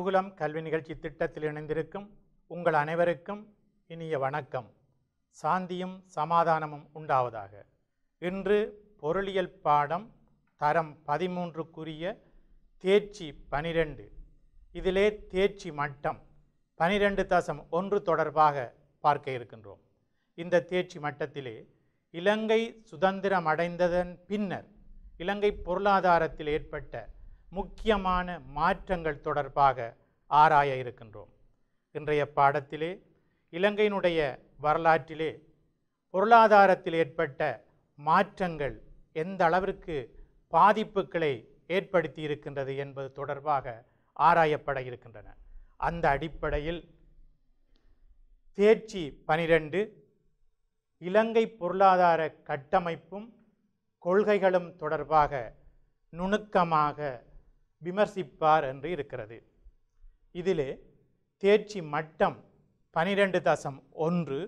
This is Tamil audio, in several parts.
குருகுலம் கல்வி நிகழ்ச்சி திட்டத்தில் இணைந்திருக்கும் உங்கள் அனைவருக்கும் இனிய வணக்கம் சாந்தியும் சமாதானமும் உண்டாவதாக இன்று பொருளியல் பாடம் தரம் பதிமூன்றுக்குரிய தேர்ச்சி பனிரெண்டு இதிலே தேர்ச்சி மட்டம் பனிரெண்டு தசம் ஒன்று தொடர்பாக பார்க்க இருக்கின்றோம் இந்த தேர்ச்சி மட்டத்திலே இலங்கை சுதந்திரம் அடைந்ததன் பின்னர் இலங்கை பொருளாதாரத்தில் ஏற்பட்ட முக்கியமான மாற்றங்கள் தொடர்பாக ஆராய இருக்கின்றோம் இன்றைய பாடத்திலே இலங்கையினுடைய வரலாற்றிலே பொருளாதாரத்தில் ஏற்பட்ட மாற்றங்கள் எந்த அளவிற்கு பாதிப்புகளை ஏற்படுத்தி இருக்கின்றது என்பது தொடர்பாக ஆராயப்பட இருக்கின்றன அந்த அடிப்படையில் தேர்ச்சி பனிரெண்டு இலங்கை பொருளாதார கட்டமைப்பும் கொள்கைகளும் தொடர்பாக நுணுக்கமாக விமர்சிப்பார் என்று இருக்கிறது இதிலே தேர்ச்சி மட்டம் பனிரெண்டு தசம் ஒன்று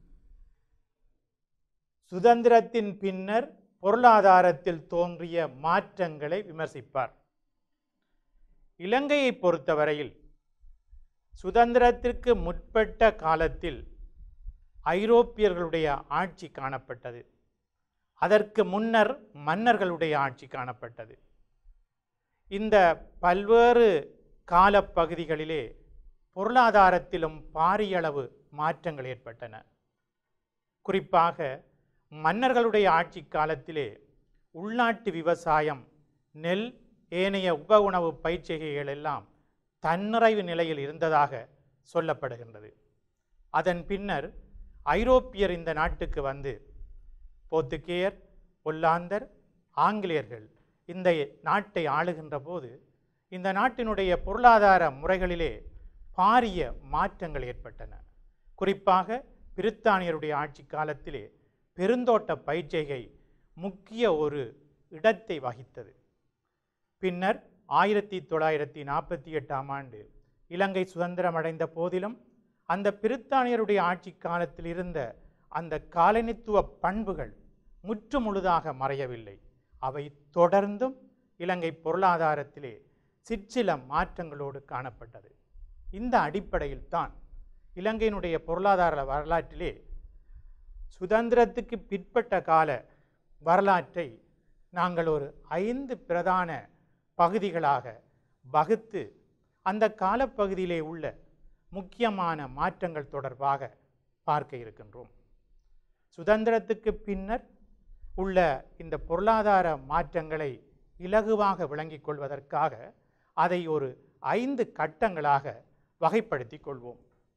சுதந்திரத்தின் பின்னர் பொருளாதாரத்தில் தோன்றிய மாற்றங்களை விமர்சிப்பார் இலங்கையை பொறுத்தவரையில் சுதந்திரத்திற்கு முற்பட்ட காலத்தில் ஐரோப்பியர்களுடைய ஆட்சி காணப்பட்டது அதற்கு முன்னர் மன்னர்களுடைய ஆட்சி காணப்பட்டது இந்த பல்வேறு காலப்பகுதிகளிலே பொருளாதாரத்திலும் பாரியளவு மாற்றங்கள் ஏற்பட்டன குறிப்பாக மன்னர்களுடைய ஆட்சி காலத்திலே உள்நாட்டு விவசாயம் நெல் ஏனைய உப உணவு பயிற்சிகைகள் எல்லாம் தன்னிறைவு நிலையில் இருந்ததாக சொல்லப்படுகின்றது அதன் பின்னர் ஐரோப்பியர் இந்த நாட்டுக்கு வந்து போர்த்துகேயர் ஒல்லாந்தர் ஆங்கிலேயர்கள் இந்த நாட்டை ஆளுகின்ற போது இந்த நாட்டினுடைய பொருளாதார முறைகளிலே பாரிய மாற்றங்கள் ஏற்பட்டன குறிப்பாக பிரித்தானியருடைய ஆட்சி காலத்திலே பெருந்தோட்ட பயிற்சிகை முக்கிய ஒரு இடத்தை வகித்தது பின்னர் ஆயிரத்தி தொள்ளாயிரத்தி நாற்பத்தி எட்டாம் ஆண்டு இலங்கை சுதந்திரம் அடைந்த போதிலும் அந்த பிரித்தானியருடைய ஆட்சி காலத்தில் இருந்த அந்த காலனித்துவ பண்புகள் முற்று முழுதாக மறையவில்லை அவை தொடர்ந்தும் இலங்கை பொருளாதாரத்திலே சிற்சில மாற்றங்களோடு காணப்பட்டது இந்த அடிப்படையில் தான் இலங்கையினுடைய பொருளாதார வரலாற்றிலே சுதந்திரத்துக்கு பிற்பட்ட கால வரலாற்றை நாங்கள் ஒரு ஐந்து பிரதான பகுதிகளாக வகுத்து அந்த காலப்பகுதியிலே உள்ள முக்கியமான மாற்றங்கள் தொடர்பாக பார்க்க இருக்கின்றோம் சுதந்திரத்துக்கு பின்னர் உள்ள இந்த பொருளாதார மாற்றங்களை இலகுவாக விளங்கிக் கொள்வதற்காக அதை ஒரு ஐந்து கட்டங்களாக வகைப்படுத்தி கொள்வோம்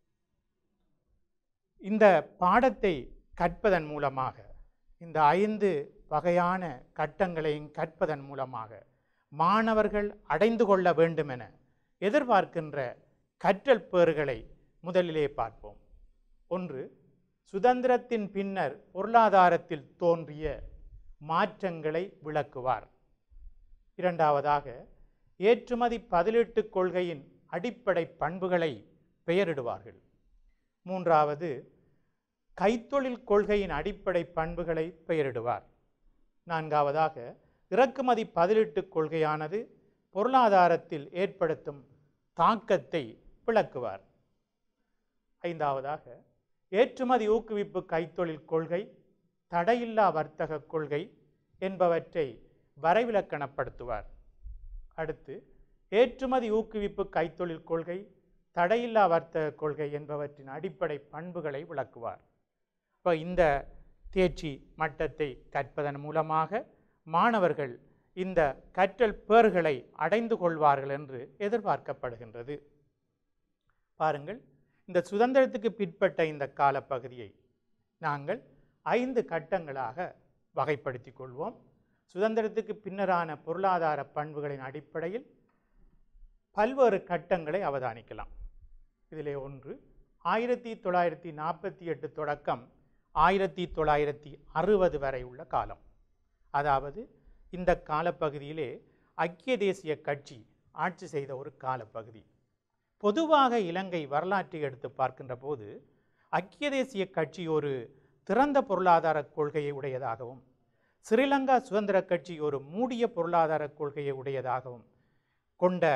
இந்த பாடத்தை கற்பதன் மூலமாக இந்த ஐந்து வகையான கட்டங்களையும் கற்பதன் மூலமாக மாணவர்கள் அடைந்து கொள்ள வேண்டுமென எதிர்பார்க்கின்ற கற்றல் பேறுகளை முதலிலே பார்ப்போம் ஒன்று சுதந்திரத்தின் பின்னர் பொருளாதாரத்தில் தோன்றிய மாற்றங்களை விளக்குவார் இரண்டாவதாக ஏற்றுமதி பதிலீட்டு கொள்கையின் அடிப்படை பண்புகளை பெயரிடுவார்கள் மூன்றாவது கைத்தொழில் கொள்கையின் அடிப்படை பண்புகளை பெயரிடுவார் நான்காவதாக இறக்குமதி பதிலீட்டு கொள்கையானது பொருளாதாரத்தில் ஏற்படுத்தும் தாக்கத்தை விளக்குவார் ஐந்தாவதாக ஏற்றுமதி ஊக்குவிப்பு கைத்தொழில் கொள்கை தடையில்லா வர்த்தக கொள்கை என்பவற்றை வரைவிலக்கணப்படுத்துவார் அடுத்து ஏற்றுமதி ஊக்குவிப்பு கைத்தொழில் கொள்கை தடையில்லா வர்த்தக கொள்கை என்பவற்றின் அடிப்படை பண்புகளை விளக்குவார் இப்போ இந்த தேர்ச்சி மட்டத்தை கற்பதன் மூலமாக மாணவர்கள் இந்த கற்றல் பேறுகளை அடைந்து கொள்வார்கள் என்று எதிர்பார்க்கப்படுகின்றது பாருங்கள் இந்த சுதந்திரத்துக்கு பிற்பட்ட இந்த காலப்பகுதியை நாங்கள் ஐந்து கட்டங்களாக வகைப்படுத்தி கொள்வோம் சுதந்திரத்துக்கு பின்னரான பொருளாதார பண்புகளின் அடிப்படையில் பல்வேறு கட்டங்களை அவதானிக்கலாம் இதிலே ஒன்று ஆயிரத்தி தொள்ளாயிரத்தி நாற்பத்தி எட்டு தொடக்கம் ஆயிரத்தி தொள்ளாயிரத்தி அறுபது வரை உள்ள காலம் அதாவது இந்த காலப்பகுதியிலே ஐக்கிய தேசிய கட்சி ஆட்சி செய்த ஒரு காலப்பகுதி பொதுவாக இலங்கை வரலாற்றை எடுத்து பார்க்கின்ற போது ஐக்கிய தேசிய கட்சி ஒரு திறந்த பொருளாதார கொள்கையை உடையதாகவும் ஸ்ரீலங்கா சுதந்திர கட்சி ஒரு மூடிய பொருளாதார கொள்கையை உடையதாகவும் கொண்ட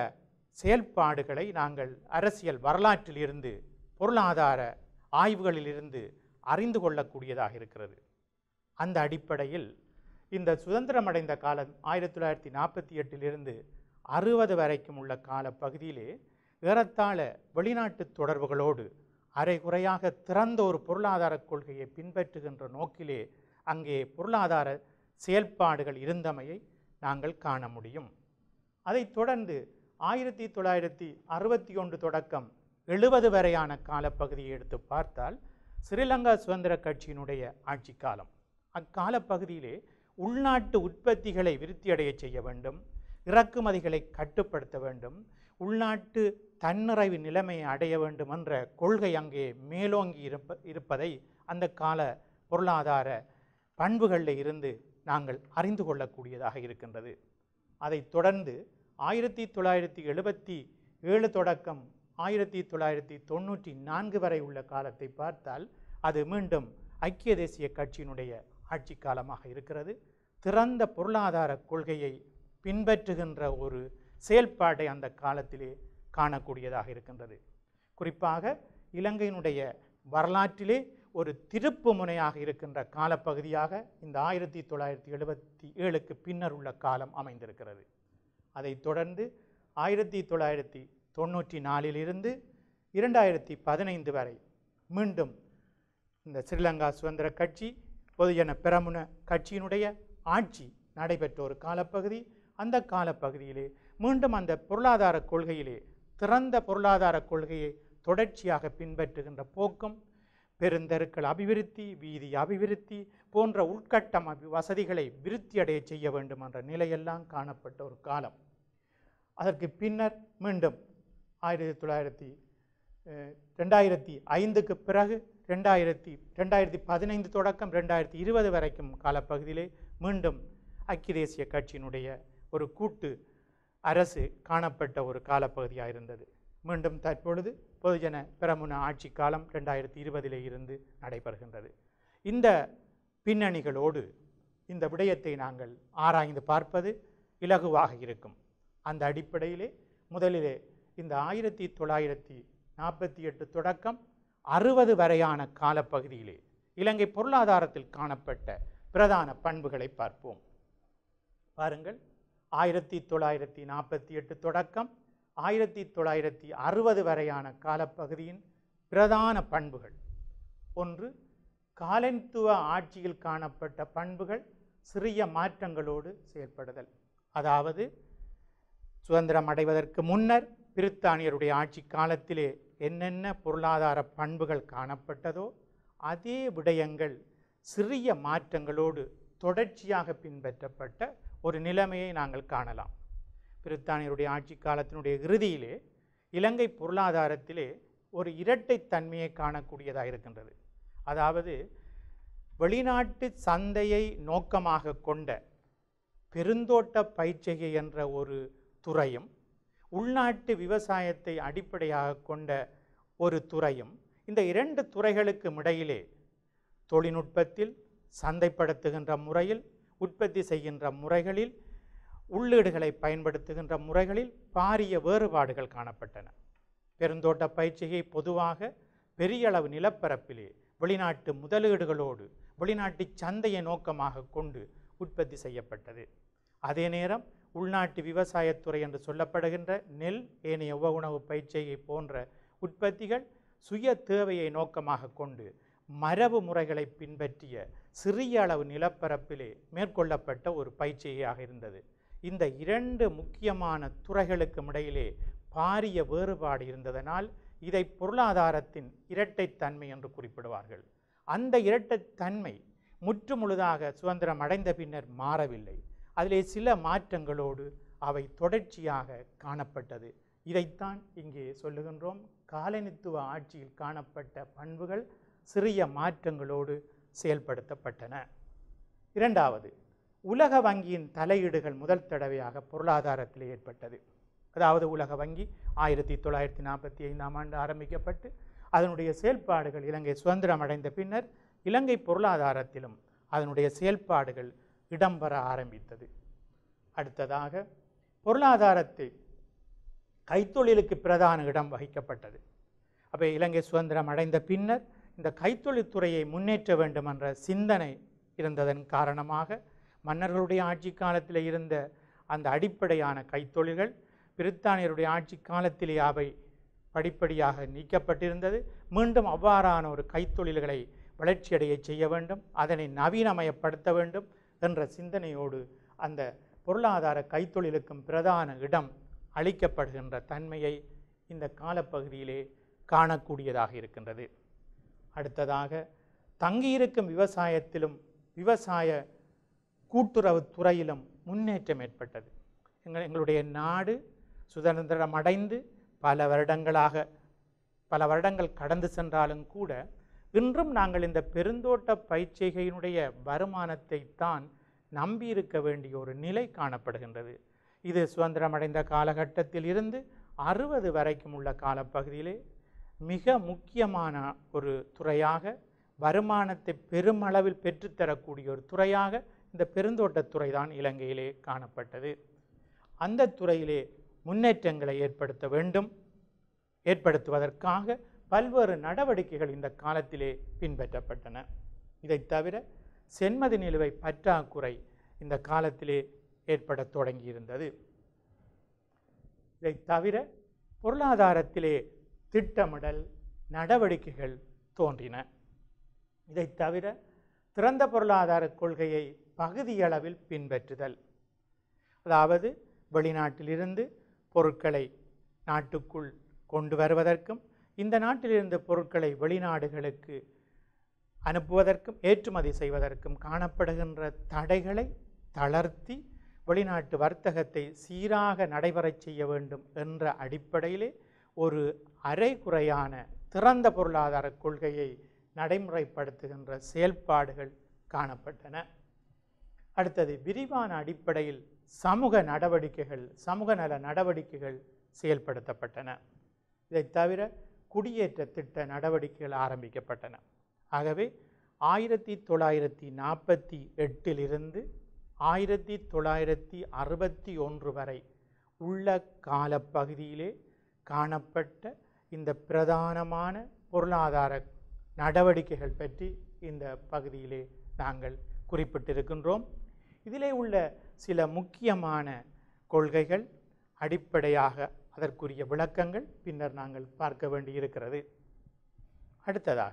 செயல்பாடுகளை நாங்கள் அரசியல் வரலாற்றிலிருந்து பொருளாதார ஆய்வுகளிலிருந்து அறிந்து கொள்ளக்கூடியதாக இருக்கிறது அந்த அடிப்படையில் இந்த சுதந்திரமடைந்த காலம் ஆயிரத்தி தொள்ளாயிரத்தி நாற்பத்தி எட்டிலிருந்து அறுபது வரைக்கும் உள்ள கால பகுதியிலே ஏறத்தாழ வெளிநாட்டு தொடர்புகளோடு அரைகுறையாக திறந்த ஒரு பொருளாதார கொள்கையை பின்பற்றுகின்ற நோக்கிலே அங்கே பொருளாதார செயல்பாடுகள் இருந்தமையை நாங்கள் காண முடியும் அதைத் தொடர்ந்து ஆயிரத்தி தொள்ளாயிரத்தி அறுபத்தி ஒன்று தொடக்கம் எழுபது வரையான காலப்பகுதியை எடுத்து பார்த்தால் ஸ்ரீலங்கா சுதந்திர கட்சியினுடைய ஆட்சி காலம் அக்காலப்பகுதியிலே உள்நாட்டு உற்பத்திகளை விருத்தியடைய செய்ய வேண்டும் இறக்குமதிகளை கட்டுப்படுத்த வேண்டும் உள்நாட்டு தன்னிறைவு நிலைமையை அடைய வேண்டும் என்ற கொள்கை அங்கே மேலோங்கி இருப்ப இருப்பதை அந்த கால பொருளாதார பண்புகளில் இருந்து நாங்கள் அறிந்து கொள்ளக்கூடியதாக இருக்கின்றது அதைத் தொடர்ந்து ஆயிரத்தி தொள்ளாயிரத்தி எழுபத்தி ஏழு தொடக்கம் ஆயிரத்தி தொள்ளாயிரத்தி தொண்ணூற்றி நான்கு வரை உள்ள காலத்தை பார்த்தால் அது மீண்டும் ஐக்கிய தேசிய கட்சியினுடைய ஆட்சி காலமாக இருக்கிறது திறந்த பொருளாதார கொள்கையை பின்பற்றுகின்ற ஒரு செயல்பாட்டை அந்த காலத்திலே காணக்கூடியதாக இருக்கின்றது குறிப்பாக இலங்கையினுடைய வரலாற்றிலே ஒரு திருப்பு முனையாக இருக்கின்ற காலப்பகுதியாக இந்த ஆயிரத்தி தொள்ளாயிரத்தி எழுபத்தி ஏழுக்கு பின்னர் உள்ள காலம் அமைந்திருக்கிறது அதைத் தொடர்ந்து ஆயிரத்தி தொள்ளாயிரத்தி தொண்ணூற்றி நாலிலிருந்து இரண்டாயிரத்தி பதினைந்து வரை மீண்டும் இந்த ஸ்ரீலங்கா சுதந்திர கட்சி பொதுஜன பெரமுன கட்சியினுடைய ஆட்சி நடைபெற்ற ஒரு காலப்பகுதி அந்த காலப்பகுதியிலே மீண்டும் அந்த பொருளாதார கொள்கையிலே திறந்த பொருளாதார கொள்கையை தொடர்ச்சியாக பின்பற்றுகின்ற போக்கும் பெருந்தெருக்கள் அபிவிருத்தி வீதி அபிவிருத்தி போன்ற உள்கட்டமைப்பு வசதிகளை விருத்தியடைய செய்ய வேண்டும் என்ற நிலையெல்லாம் காணப்பட்ட ஒரு காலம் அதற்கு பின்னர் மீண்டும் ஆயிரத்தி தொள்ளாயிரத்தி அஹ், ரெண்டாயிரத்தி ஐந்துக்கு பிறகு ரெண்டாயிரத்தி ரெண்டாயிரத்தி பதினைந்து தொடக்கம் ரெண்டாயிரத்தி இருபது வரைக்கும் காலப்பகுதியிலே மீண்டும் ஐக்கிய தேசிய கட்சியினுடைய ஒரு கூட்டு அரசு காணப்பட்ட ஒரு காலப்பகுதியாக இருந்தது மீண்டும் தற்பொழுது பொதுஜன பிரமுன ஆட்சி காலம் ரெண்டாயிரத்தி இருபதிலே இருந்து நடைபெறுகின்றது இந்த பின்னணிகளோடு இந்த விடயத்தை நாங்கள் ஆராய்ந்து பார்ப்பது இலகுவாக இருக்கும் அந்த அடிப்படையிலே முதலிலே இந்த ஆயிரத்தி தொள்ளாயிரத்தி நாற்பத்தி எட்டு தொடக்கம் அறுபது வரையான காலப்பகுதியிலே இலங்கை பொருளாதாரத்தில் காணப்பட்ட பிரதான பண்புகளை பார்ப்போம் பாருங்கள் ஆயிரத்தி தொள்ளாயிரத்தி நாற்பத்தி எட்டு தொடக்கம் ஆயிரத்தி தொள்ளாயிரத்தி அறுபது வரையான காலப்பகுதியின் பிரதான பண்புகள் ஒன்று காலனித்துவ ஆட்சியில் காணப்பட்ட பண்புகள் சிறிய மாற்றங்களோடு செயல்படுதல் அதாவது சுதந்திரம் அடைவதற்கு முன்னர் பிரித்தானியருடைய ஆட்சி காலத்திலே என்னென்ன பொருளாதார பண்புகள் காணப்பட்டதோ அதே விடயங்கள் சிறிய மாற்றங்களோடு தொடர்ச்சியாக பின்பற்றப்பட்ட ஒரு நிலைமையை நாங்கள் காணலாம் பிரித்தானியருடைய ஆட்சி காலத்தினுடைய இறுதியிலே இலங்கை பொருளாதாரத்திலே ஒரு இரட்டைத்தன்மையை காணக்கூடியதாக இருக்கின்றது அதாவது வெளிநாட்டு சந்தையை நோக்கமாக கொண்ட பெருந்தோட்ட பயிற்சிகை என்ற ஒரு துறையும் உள்நாட்டு விவசாயத்தை அடிப்படையாக கொண்ட ஒரு துறையும் இந்த இரண்டு துறைகளுக்கும் இடையிலே தொழில்நுட்பத்தில் சந்தைப்படுத்துகின்ற முறையில் உற்பத்தி செய்கின்ற முறைகளில் உள்ளீடுகளை பயன்படுத்துகின்ற முறைகளில் பாரிய வேறுபாடுகள் காணப்பட்டன பெருந்தோட்ட பயிற்சிகை பொதுவாக பெரிய அளவு நிலப்பரப்பிலே வெளிநாட்டு முதலீடுகளோடு வெளிநாட்டு சந்தையை நோக்கமாக கொண்டு உற்பத்தி செய்யப்பட்டது அதே நேரம் உள்நாட்டு விவசாயத்துறை என்று சொல்லப்படுகின்ற நெல் ஏனைய உப உணவு பயிற்சியை போன்ற உற்பத்திகள் சுய தேவையை நோக்கமாக கொண்டு மரபு முறைகளை பின்பற்றிய சிறிய அளவு நிலப்பரப்பிலே மேற்கொள்ளப்பட்ட ஒரு பயிற்சியாக இருந்தது இந்த இரண்டு முக்கியமான துறைகளுக்கும் இடையிலே பாரிய வேறுபாடு இருந்ததனால் இதை பொருளாதாரத்தின் இரட்டைத்தன்மை என்று குறிப்பிடுவார்கள் அந்த இரட்டைத்தன்மை முற்றுமுழுதாக சுதந்திரம் அடைந்த பின்னர் மாறவில்லை அதிலே சில மாற்றங்களோடு அவை தொடர்ச்சியாக காணப்பட்டது இதைத்தான் இங்கே சொல்லுகின்றோம் காலனித்துவ ஆட்சியில் காணப்பட்ட பண்புகள் சிறிய மாற்றங்களோடு செயல்படுத்தப்பட்டன இரண்டாவது உலக வங்கியின் தலையீடுகள் முதல் தடவையாக பொருளாதாரத்தில் ஏற்பட்டது அதாவது உலக வங்கி ஆயிரத்தி தொள்ளாயிரத்தி நாற்பத்தி ஐந்தாம் ஆண்டு ஆரம்பிக்கப்பட்டு அதனுடைய செயல்பாடுகள் இலங்கை சுதந்திரம் அடைந்த பின்னர் இலங்கை பொருளாதாரத்திலும் அதனுடைய செயல்பாடுகள் இடம்பெற ஆரம்பித்தது அடுத்ததாக பொருளாதாரத்தை கைத்தொழிலுக்கு பிரதான இடம் வகிக்கப்பட்டது அப்போ இலங்கை சுதந்திரம் அடைந்த பின்னர் இந்த கைத்தொழில் துறையை முன்னேற்ற வேண்டும் என்ற சிந்தனை இருந்ததன் காரணமாக மன்னர்களுடைய ஆட்சி காலத்தில் இருந்த அந்த அடிப்படையான கைத்தொழில்கள் பிரித்தானியருடைய ஆட்சி காலத்திலே அவை படிப்படியாக நீக்கப்பட்டிருந்தது மீண்டும் அவ்வாறான ஒரு கைத்தொழில்களை வளர்ச்சியடைய செய்ய வேண்டும் அதனை நவீனமயப்படுத்த வேண்டும் என்ற சிந்தனையோடு அந்த பொருளாதார கைத்தொழிலுக்கும் பிரதான இடம் அளிக்கப்படுகின்ற தன்மையை இந்த காலப்பகுதியிலே காணக்கூடியதாக இருக்கின்றது அடுத்ததாக தங்கியிருக்கும் விவசாயத்திலும் விவசாய கூட்டுறவு துறையிலும் முன்னேற்றம் ஏற்பட்டது எங்கள் எங்களுடைய நாடு சுதந்திரம் அடைந்து பல வருடங்களாக பல வருடங்கள் கடந்து சென்றாலும் கூட இன்றும் நாங்கள் இந்த பெருந்தோட்ட பயிற்சிகையினுடைய வருமானத்தை தான் நம்பியிருக்க வேண்டிய ஒரு நிலை காணப்படுகின்றது இது சுதந்திரம் அடைந்த காலகட்டத்தில் இருந்து அறுபது வரைக்கும் உள்ள காலப்பகுதியிலே மிக முக்கியமான ஒரு துறையாக வருமானத்தை பெருமளவில் பெற்றுத்தரக்கூடிய ஒரு துறையாக இந்த பெருந்தோட்டத்துறை தான் இலங்கையிலே காணப்பட்டது அந்த துறையிலே முன்னேற்றங்களை ஏற்படுத்த வேண்டும் ஏற்படுத்துவதற்காக பல்வேறு நடவடிக்கைகள் இந்த காலத்திலே பின்பற்றப்பட்டன இதைத் தவிர சென்மதி நிலுவை பற்றாக்குறை இந்த காலத்திலே ஏற்படத் தொடங்கியிருந்தது இதைத் தவிர பொருளாதாரத்திலே திட்டமிடல் நடவடிக்கைகள் தோன்றின இதைத் தவிர திறந்த பொருளாதார கொள்கையை பகுதியளவில் பின்பற்றுதல் அதாவது வெளிநாட்டிலிருந்து பொருட்களை நாட்டுக்குள் கொண்டு வருவதற்கும் இந்த நாட்டிலிருந்து பொருட்களை வெளிநாடுகளுக்கு அனுப்புவதற்கும் ஏற்றுமதி செய்வதற்கும் காணப்படுகின்ற தடைகளை தளர்த்தி வெளிநாட்டு வர்த்தகத்தை சீராக நடைபெறச் செய்ய வேண்டும் என்ற அடிப்படையிலே ஒரு அரைகுறையான திறந்த பொருளாதார கொள்கையை நடைமுறைப்படுத்துகின்ற செயல்பாடுகள் காணப்பட்டன அடுத்தது விரிவான அடிப்படையில் சமூக நடவடிக்கைகள் சமூக நல நடவடிக்கைகள் செயல்படுத்தப்பட்டன இதைத் தவிர குடியேற்ற திட்ட நடவடிக்கைகள் ஆரம்பிக்கப்பட்டன ஆகவே ஆயிரத்தி தொள்ளாயிரத்தி நாற்பத்தி எட்டிலிருந்து ஆயிரத்தி தொள்ளாயிரத்தி அறுபத்தி ஒன்று வரை உள்ள காலப்பகுதியிலே காணப்பட்ட இந்த பிரதானமான பொருளாதார நடவடிக்கைகள் பற்றி இந்த பகுதியிலே நாங்கள் குறிப்பிட்டிருக்கின்றோம் இதிலே உள்ள சில முக்கியமான கொள்கைகள் அடிப்படையாக அதற்குரிய விளக்கங்கள் பின்னர் நாங்கள் பார்க்க வேண்டியிருக்கிறது அடுத்ததாக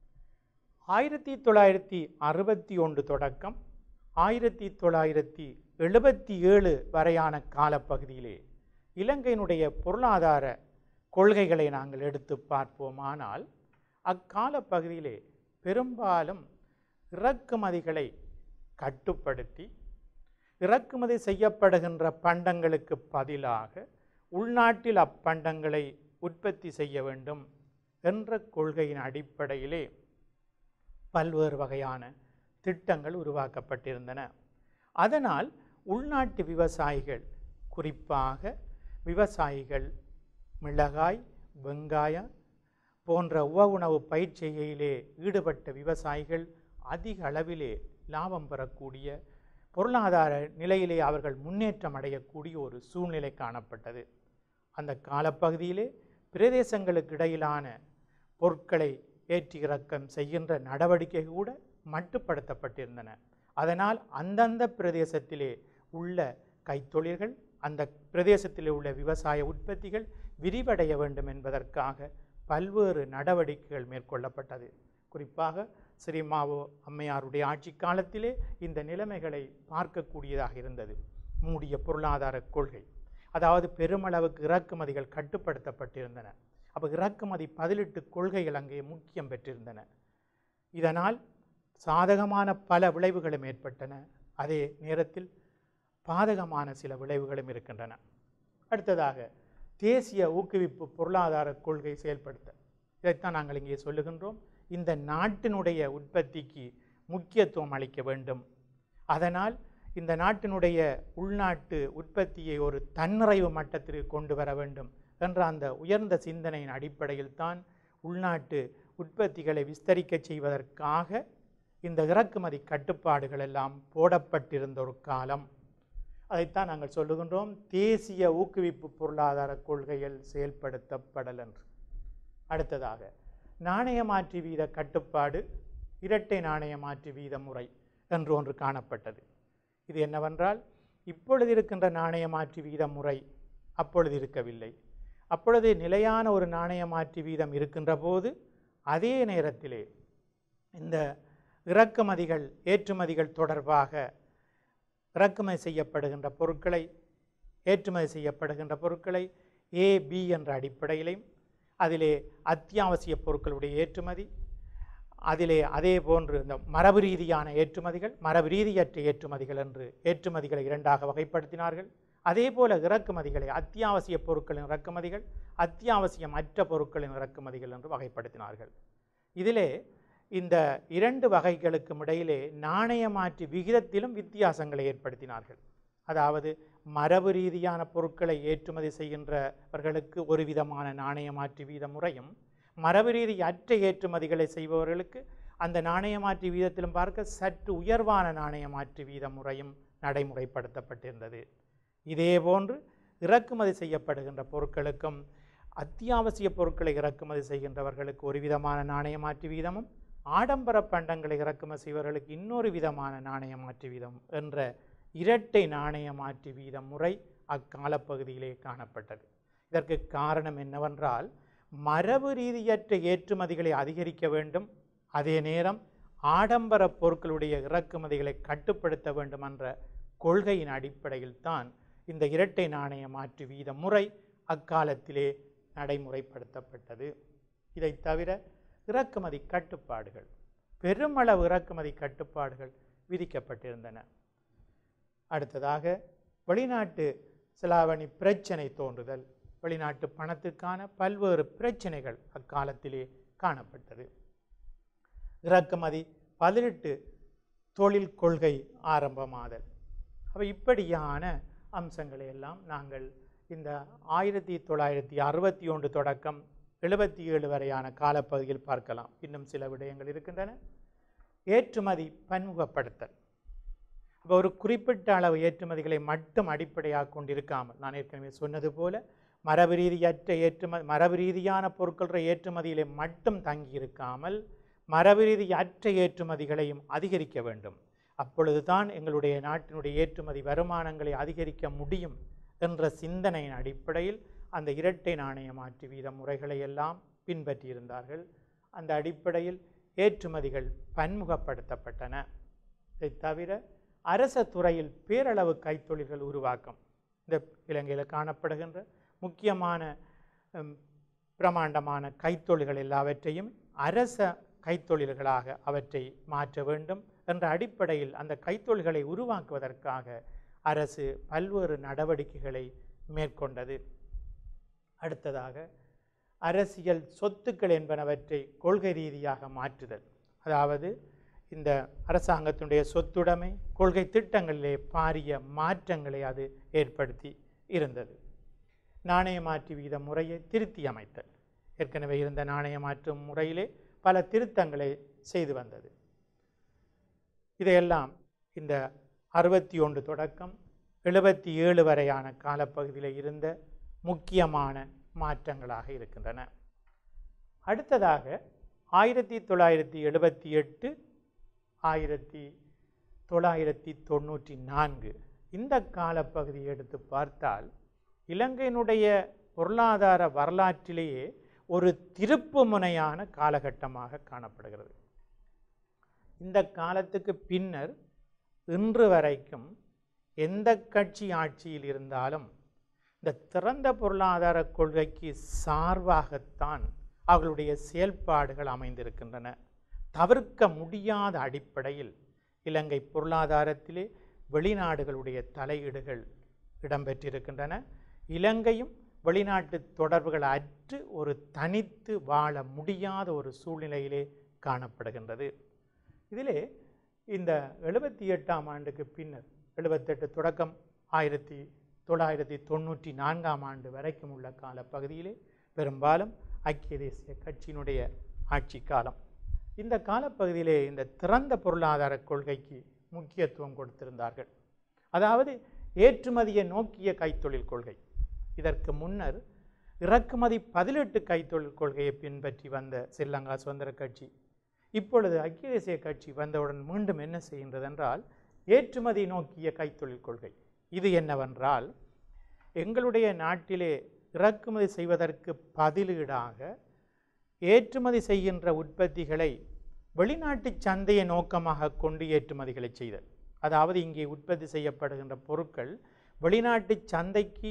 ஆயிரத்தி தொள்ளாயிரத்தி அறுபத்தி ஒன்று தொடக்கம் ஆயிரத்தி தொள்ளாயிரத்தி எழுபத்தி ஏழு வரையான காலப்பகுதியிலே இலங்கையினுடைய பொருளாதார கொள்கைகளை நாங்கள் எடுத்து பார்ப்போமானால் அக்கால பகுதியிலே பெரும்பாலும் இறக்குமதிகளை கட்டுப்படுத்தி இறக்குமதி செய்யப்படுகின்ற பண்டங்களுக்கு பதிலாக உள்நாட்டில் அப்பண்டங்களை உற்பத்தி செய்ய வேண்டும் என்ற கொள்கையின் அடிப்படையிலே பல்வேறு வகையான திட்டங்கள் உருவாக்கப்பட்டிருந்தன அதனால் உள்நாட்டு விவசாயிகள் குறிப்பாக விவசாயிகள் மிளகாய் வெங்காயம் போன்ற உவ உணவு பயிர் செய்கையிலே ஈடுபட்ட விவசாயிகள் அதிக அளவிலே லாபம் பெறக்கூடிய பொருளாதார நிலையிலே அவர்கள் முன்னேற்றம் அடையக்கூடிய ஒரு சூழ்நிலை காணப்பட்டது அந்த காலப்பகுதியிலே பிரதேசங்களுக்கு இடையிலான பொருட்களை ஏற்றி இறக்கம் செய்கின்ற நடவடிக்கை கூட மட்டுப்படுத்தப்பட்டிருந்தன அதனால் அந்தந்த பிரதேசத்திலே உள்ள கைத்தொழில்கள் அந்த பிரதேசத்திலே உள்ள விவசாய உற்பத்திகள் விரிவடைய வேண்டும் என்பதற்காக பல்வேறு நடவடிக்கைகள் மேற்கொள்ளப்பட்டது குறிப்பாக ஸ்ரீமாவோ அம்மையாருடைய ஆட்சி காலத்திலே இந்த நிலைமைகளை பார்க்கக்கூடியதாக இருந்தது மூடிய பொருளாதார கொள்கை அதாவது பெருமளவுக்கு இறக்குமதிகள் கட்டுப்படுத்தப்பட்டிருந்தன அப்போ இறக்குமதி பதிலீட்டு கொள்கைகள் அங்கே முக்கியம் பெற்றிருந்தன இதனால் சாதகமான பல விளைவுகளும் ஏற்பட்டன அதே நேரத்தில் பாதகமான சில விளைவுகளும் இருக்கின்றன அடுத்ததாக தேசிய ஊக்குவிப்பு பொருளாதார கொள்கை செயல்படுத்த இதைத்தான் நாங்கள் இங்கே சொல்லுகின்றோம் இந்த நாட்டினுடைய உற்பத்திக்கு முக்கியத்துவம் அளிக்க வேண்டும் அதனால் இந்த நாட்டினுடைய உள்நாட்டு உற்பத்தியை ஒரு தன்னிறைவு மட்டத்திற்கு கொண்டு வர வேண்டும் என்ற அந்த உயர்ந்த சிந்தனையின் அடிப்படையில் தான் உள்நாட்டு உற்பத்திகளை விஸ்தரிக்கச் செய்வதற்காக இந்த இறக்குமதி கட்டுப்பாடுகள் எல்லாம் போடப்பட்டிருந்த ஒரு காலம் அதைத்தான் நாங்கள் சொல்லுகின்றோம் தேசிய ஊக்குவிப்பு பொருளாதார கொள்கைகள் செயல்படுத்தப்படல் என்று அடுத்ததாக நாணய மாற்று வீத கட்டுப்பாடு இரட்டை நாணய மாற்று வீத முறை என்று ஒன்று காணப்பட்டது இது என்னவென்றால் இப்பொழுது இருக்கின்ற நாணய மாற்று வீத முறை அப்பொழுது இருக்கவில்லை அப்பொழுது நிலையான ஒரு நாணய மாற்று வீதம் இருக்கின்ற போது அதே நேரத்திலே இந்த இறக்குமதிகள் ஏற்றுமதிகள் தொடர்பாக இறக்குமதி செய்யப்படுகின்ற பொருட்களை ஏற்றுமதி செய்யப்படுகின்ற பொருட்களை ஏ பி என்ற அடிப்படையிலையும் அதிலே அத்தியாவசிய பொருட்களுடைய ஏற்றுமதி அதிலே அதே போன்று இந்த மரபு ரீதியான ஏற்றுமதிகள் மரபு ரீதியற்ற ஏற்றுமதிகள் என்று ஏற்றுமதிகளை இரண்டாக வகைப்படுத்தினார்கள் அதே போல இறக்குமதிகளை அத்தியாவசிய பொருட்களின் இறக்குமதிகள் அத்தியாவசியம் அற்ற பொருட்களின் இறக்குமதிகள் என்று வகைப்படுத்தினார்கள் இதிலே இந்த இரண்டு வகைகளுக்கும் இடையிலே நாணய மாற்று விகிதத்திலும் வித்தியாசங்களை ஏற்படுத்தினார்கள் அதாவது மரபு ரீதியான பொருட்களை ஏற்றுமதி செய்கின்றவர்களுக்கு ஒரு விதமான நாணய மாற்று வீத முறையும் மரபு ரீதி அற்ற ஏற்றுமதிகளை செய்பவர்களுக்கு அந்த நாணய மாற்று வீதத்திலும் பார்க்க சற்று உயர்வான நாணய மாற்று வீத முறையும் நடைமுறைப்படுத்தப்பட்டிருந்தது இதேபோன்று இறக்குமதி செய்யப்படுகின்ற பொருட்களுக்கும் அத்தியாவசிய பொருட்களை இறக்குமதி செய்கின்றவர்களுக்கு ஒரு விதமான நாணய மாற்று வீதமும் ஆடம்பர பண்டங்களை இறக்குமதி செய்பவர்களுக்கு இன்னொரு விதமான நாணய மாற்று வீதம் என்ற இரட்டை நாணய மாற்று வீத முறை அக்காலப்பகுதியிலே காணப்பட்டது இதற்கு காரணம் என்னவென்றால் மரபு ரீதியற்ற ஏற்றுமதிகளை அதிகரிக்க வேண்டும் அதே நேரம் ஆடம்பர பொருட்களுடைய இறக்குமதிகளை கட்டுப்படுத்த வேண்டும் என்ற கொள்கையின் அடிப்படையில் தான் இந்த இரட்டை நாணய மாற்று வீத முறை அக்காலத்திலே நடைமுறைப்படுத்தப்பட்டது இதை தவிர இறக்குமதி கட்டுப்பாடுகள் பெருமளவு இறக்குமதி கட்டுப்பாடுகள் விதிக்கப்பட்டிருந்தன அடுத்ததாக வெளிநாட்டு செலாவணி பிரச்சனை தோன்றுதல் வெளிநாட்டு பணத்துக்கான பல்வேறு பிரச்சனைகள் அக்காலத்திலே காணப்பட்டது இறக்குமதி பதினெட்டு தொழில் கொள்கை ஆரம்பமாதல் அப்போ இப்படியான அம்சங்களை எல்லாம் நாங்கள் இந்த ஆயிரத்தி தொள்ளாயிரத்தி அறுபத்தி ஒன்று தொடக்கம் எழுபத்தி ஏழு வரையான காலப்பகுதியில் பார்க்கலாம் இன்னும் சில விடயங்கள் இருக்கின்றன ஏற்றுமதி பன்முகப்படுத்தல் அப்போ ஒரு குறிப்பிட்ட அளவு ஏற்றுமதிகளை மட்டும் அடிப்படையாக கொண்டிருக்காமல் நான் ஏற்கனவே சொன்னது போல மரபு ரீதியற்ற ஏற்றுமதி மரபு ரீதியான பொருட்கள ஏற்றுமதியிலே மட்டும் தங்கியிருக்காமல் மரபு ரீதியற்ற ஏற்றுமதிகளையும் அதிகரிக்க வேண்டும் அப்பொழுதுதான் எங்களுடைய நாட்டினுடைய ஏற்றுமதி வருமானங்களை அதிகரிக்க முடியும் என்ற சிந்தனையின் அடிப்படையில் அந்த இரட்டை நாணய மாற்று வீத முறைகளை எல்லாம் பின்பற்றியிருந்தார்கள் அந்த அடிப்படையில் ஏற்றுமதிகள் பன்முகப்படுத்தப்பட்டன இதை தவிர அரச துறையில் பேரளவு கைத்தொழில்கள் உருவாக்கம் இந்த இலங்கையில் காணப்படுகின்ற முக்கியமான ம், பிரமாண்டமான கைத்தொழில்கள் எல்லாவற்றையும் அரச கைத்தொழில்களாக அவற்றை மாற்ற வேண்டும் என்ற அடிப்படையில் அந்த கைத்தொழில்களை உருவாக்குவதற்காக அரசு பல்வேறு நடவடிக்கைகளை மேற்கொண்டது அடுத்ததாக அரசியல் சொத்துக்கள் என்பனவற்றை கொள்கை ரீதியாக மாற்றுதல் அதாவது இந்த அரசாங்கத்தினுடைய சொத்துடைமை கொள்கை திட்டங்களிலே பாரிய மாற்றங்களை அது ஏற்படுத்தி இருந்தது நாணய மாற்று வீத முறையை திருத்தி அமைத்தல் ஏற்கனவே இருந்த நாணய மாற்று முறையிலே பல திருத்தங்களை செய்து வந்தது இதையெல்லாம் இந்த அறுபத்தி ஒன்று தொடக்கம் எழுபத்தி ஏழு வரையான காலப்பகுதியில் இருந்த முக்கியமான மாற்றங்களாக இருக்கின்றன அடுத்ததாக ஆயிரத்தி தொள்ளாயிரத்தி எழுபத்தி எட்டு ஆயிரத்தி தொள்ளாயிரத்தி தொண்ணூற்றி நான்கு இந்த காலப்பகுதியை எடுத்து பார்த்தால் இலங்கையினுடைய பொருளாதார வரலாற்றிலேயே ஒரு திருப்பு முனையான காலகட்டமாக காணப்படுகிறது இந்த காலத்துக்கு பின்னர் இன்று வரைக்கும் எந்த கட்சி ஆட்சியில் இருந்தாலும் இந்த திறந்த பொருளாதார கொள்கைக்கு சார்பாகத்தான் அவர்களுடைய செயல்பாடுகள் அமைந்திருக்கின்றன தவிர்க்க முடியாத அடிப்படையில் இலங்கை பொருளாதாரத்திலே வெளிநாடுகளுடைய தலையீடுகள் இடம்பெற்றிருக்கின்றன இலங்கையும் வெளிநாட்டு தொடர்புகள் அற்று ஒரு தனித்து வாழ முடியாத ஒரு சூழ்நிலையிலே காணப்படுகின்றது இதிலே இந்த எழுபத்தி எட்டாம் ஆண்டுக்கு பின்னர் எழுபத்தெட்டு தொடக்கம் ஆயிரத்தி தொள்ளாயிரத்தி தொண்ணூற்றி நான்காம் ஆண்டு வரைக்கும் உள்ள காலப்பகுதியிலே பெரும்பாலும் ஐக்கிய தேசிய கட்சியினுடைய ஆட்சி காலம் இந்த காலப்பகுதியிலே இந்த திறந்த பொருளாதார கொள்கைக்கு முக்கியத்துவம் கொடுத்திருந்தார்கள் அதாவது ஏற்றுமதியை நோக்கிய கைத்தொழில் கொள்கை இதற்கு முன்னர் இறக்குமதி பதிலெட்டு கைத்தொழில் கொள்கையை பின்பற்றி வந்த ஸ்ரீலங்கா சுதந்திர கட்சி இப்பொழுது ஐக்கிய தேசிய கட்சி வந்தவுடன் மீண்டும் என்ன செய்கின்றது என்றால் ஏற்றுமதி நோக்கிய கைத்தொழில் கொள்கை இது என்னவென்றால் எங்களுடைய நாட்டிலே இறக்குமதி செய்வதற்கு பதிலீடாக ஏற்றுமதி செய்கின்ற உற்பத்திகளை வெளிநாட்டு சந்தையை நோக்கமாக கொண்டு ஏற்றுமதிகளை செய்தல் அதாவது இங்கே உற்பத்தி செய்யப்படுகின்ற பொருட்கள் வெளிநாட்டு சந்தைக்கு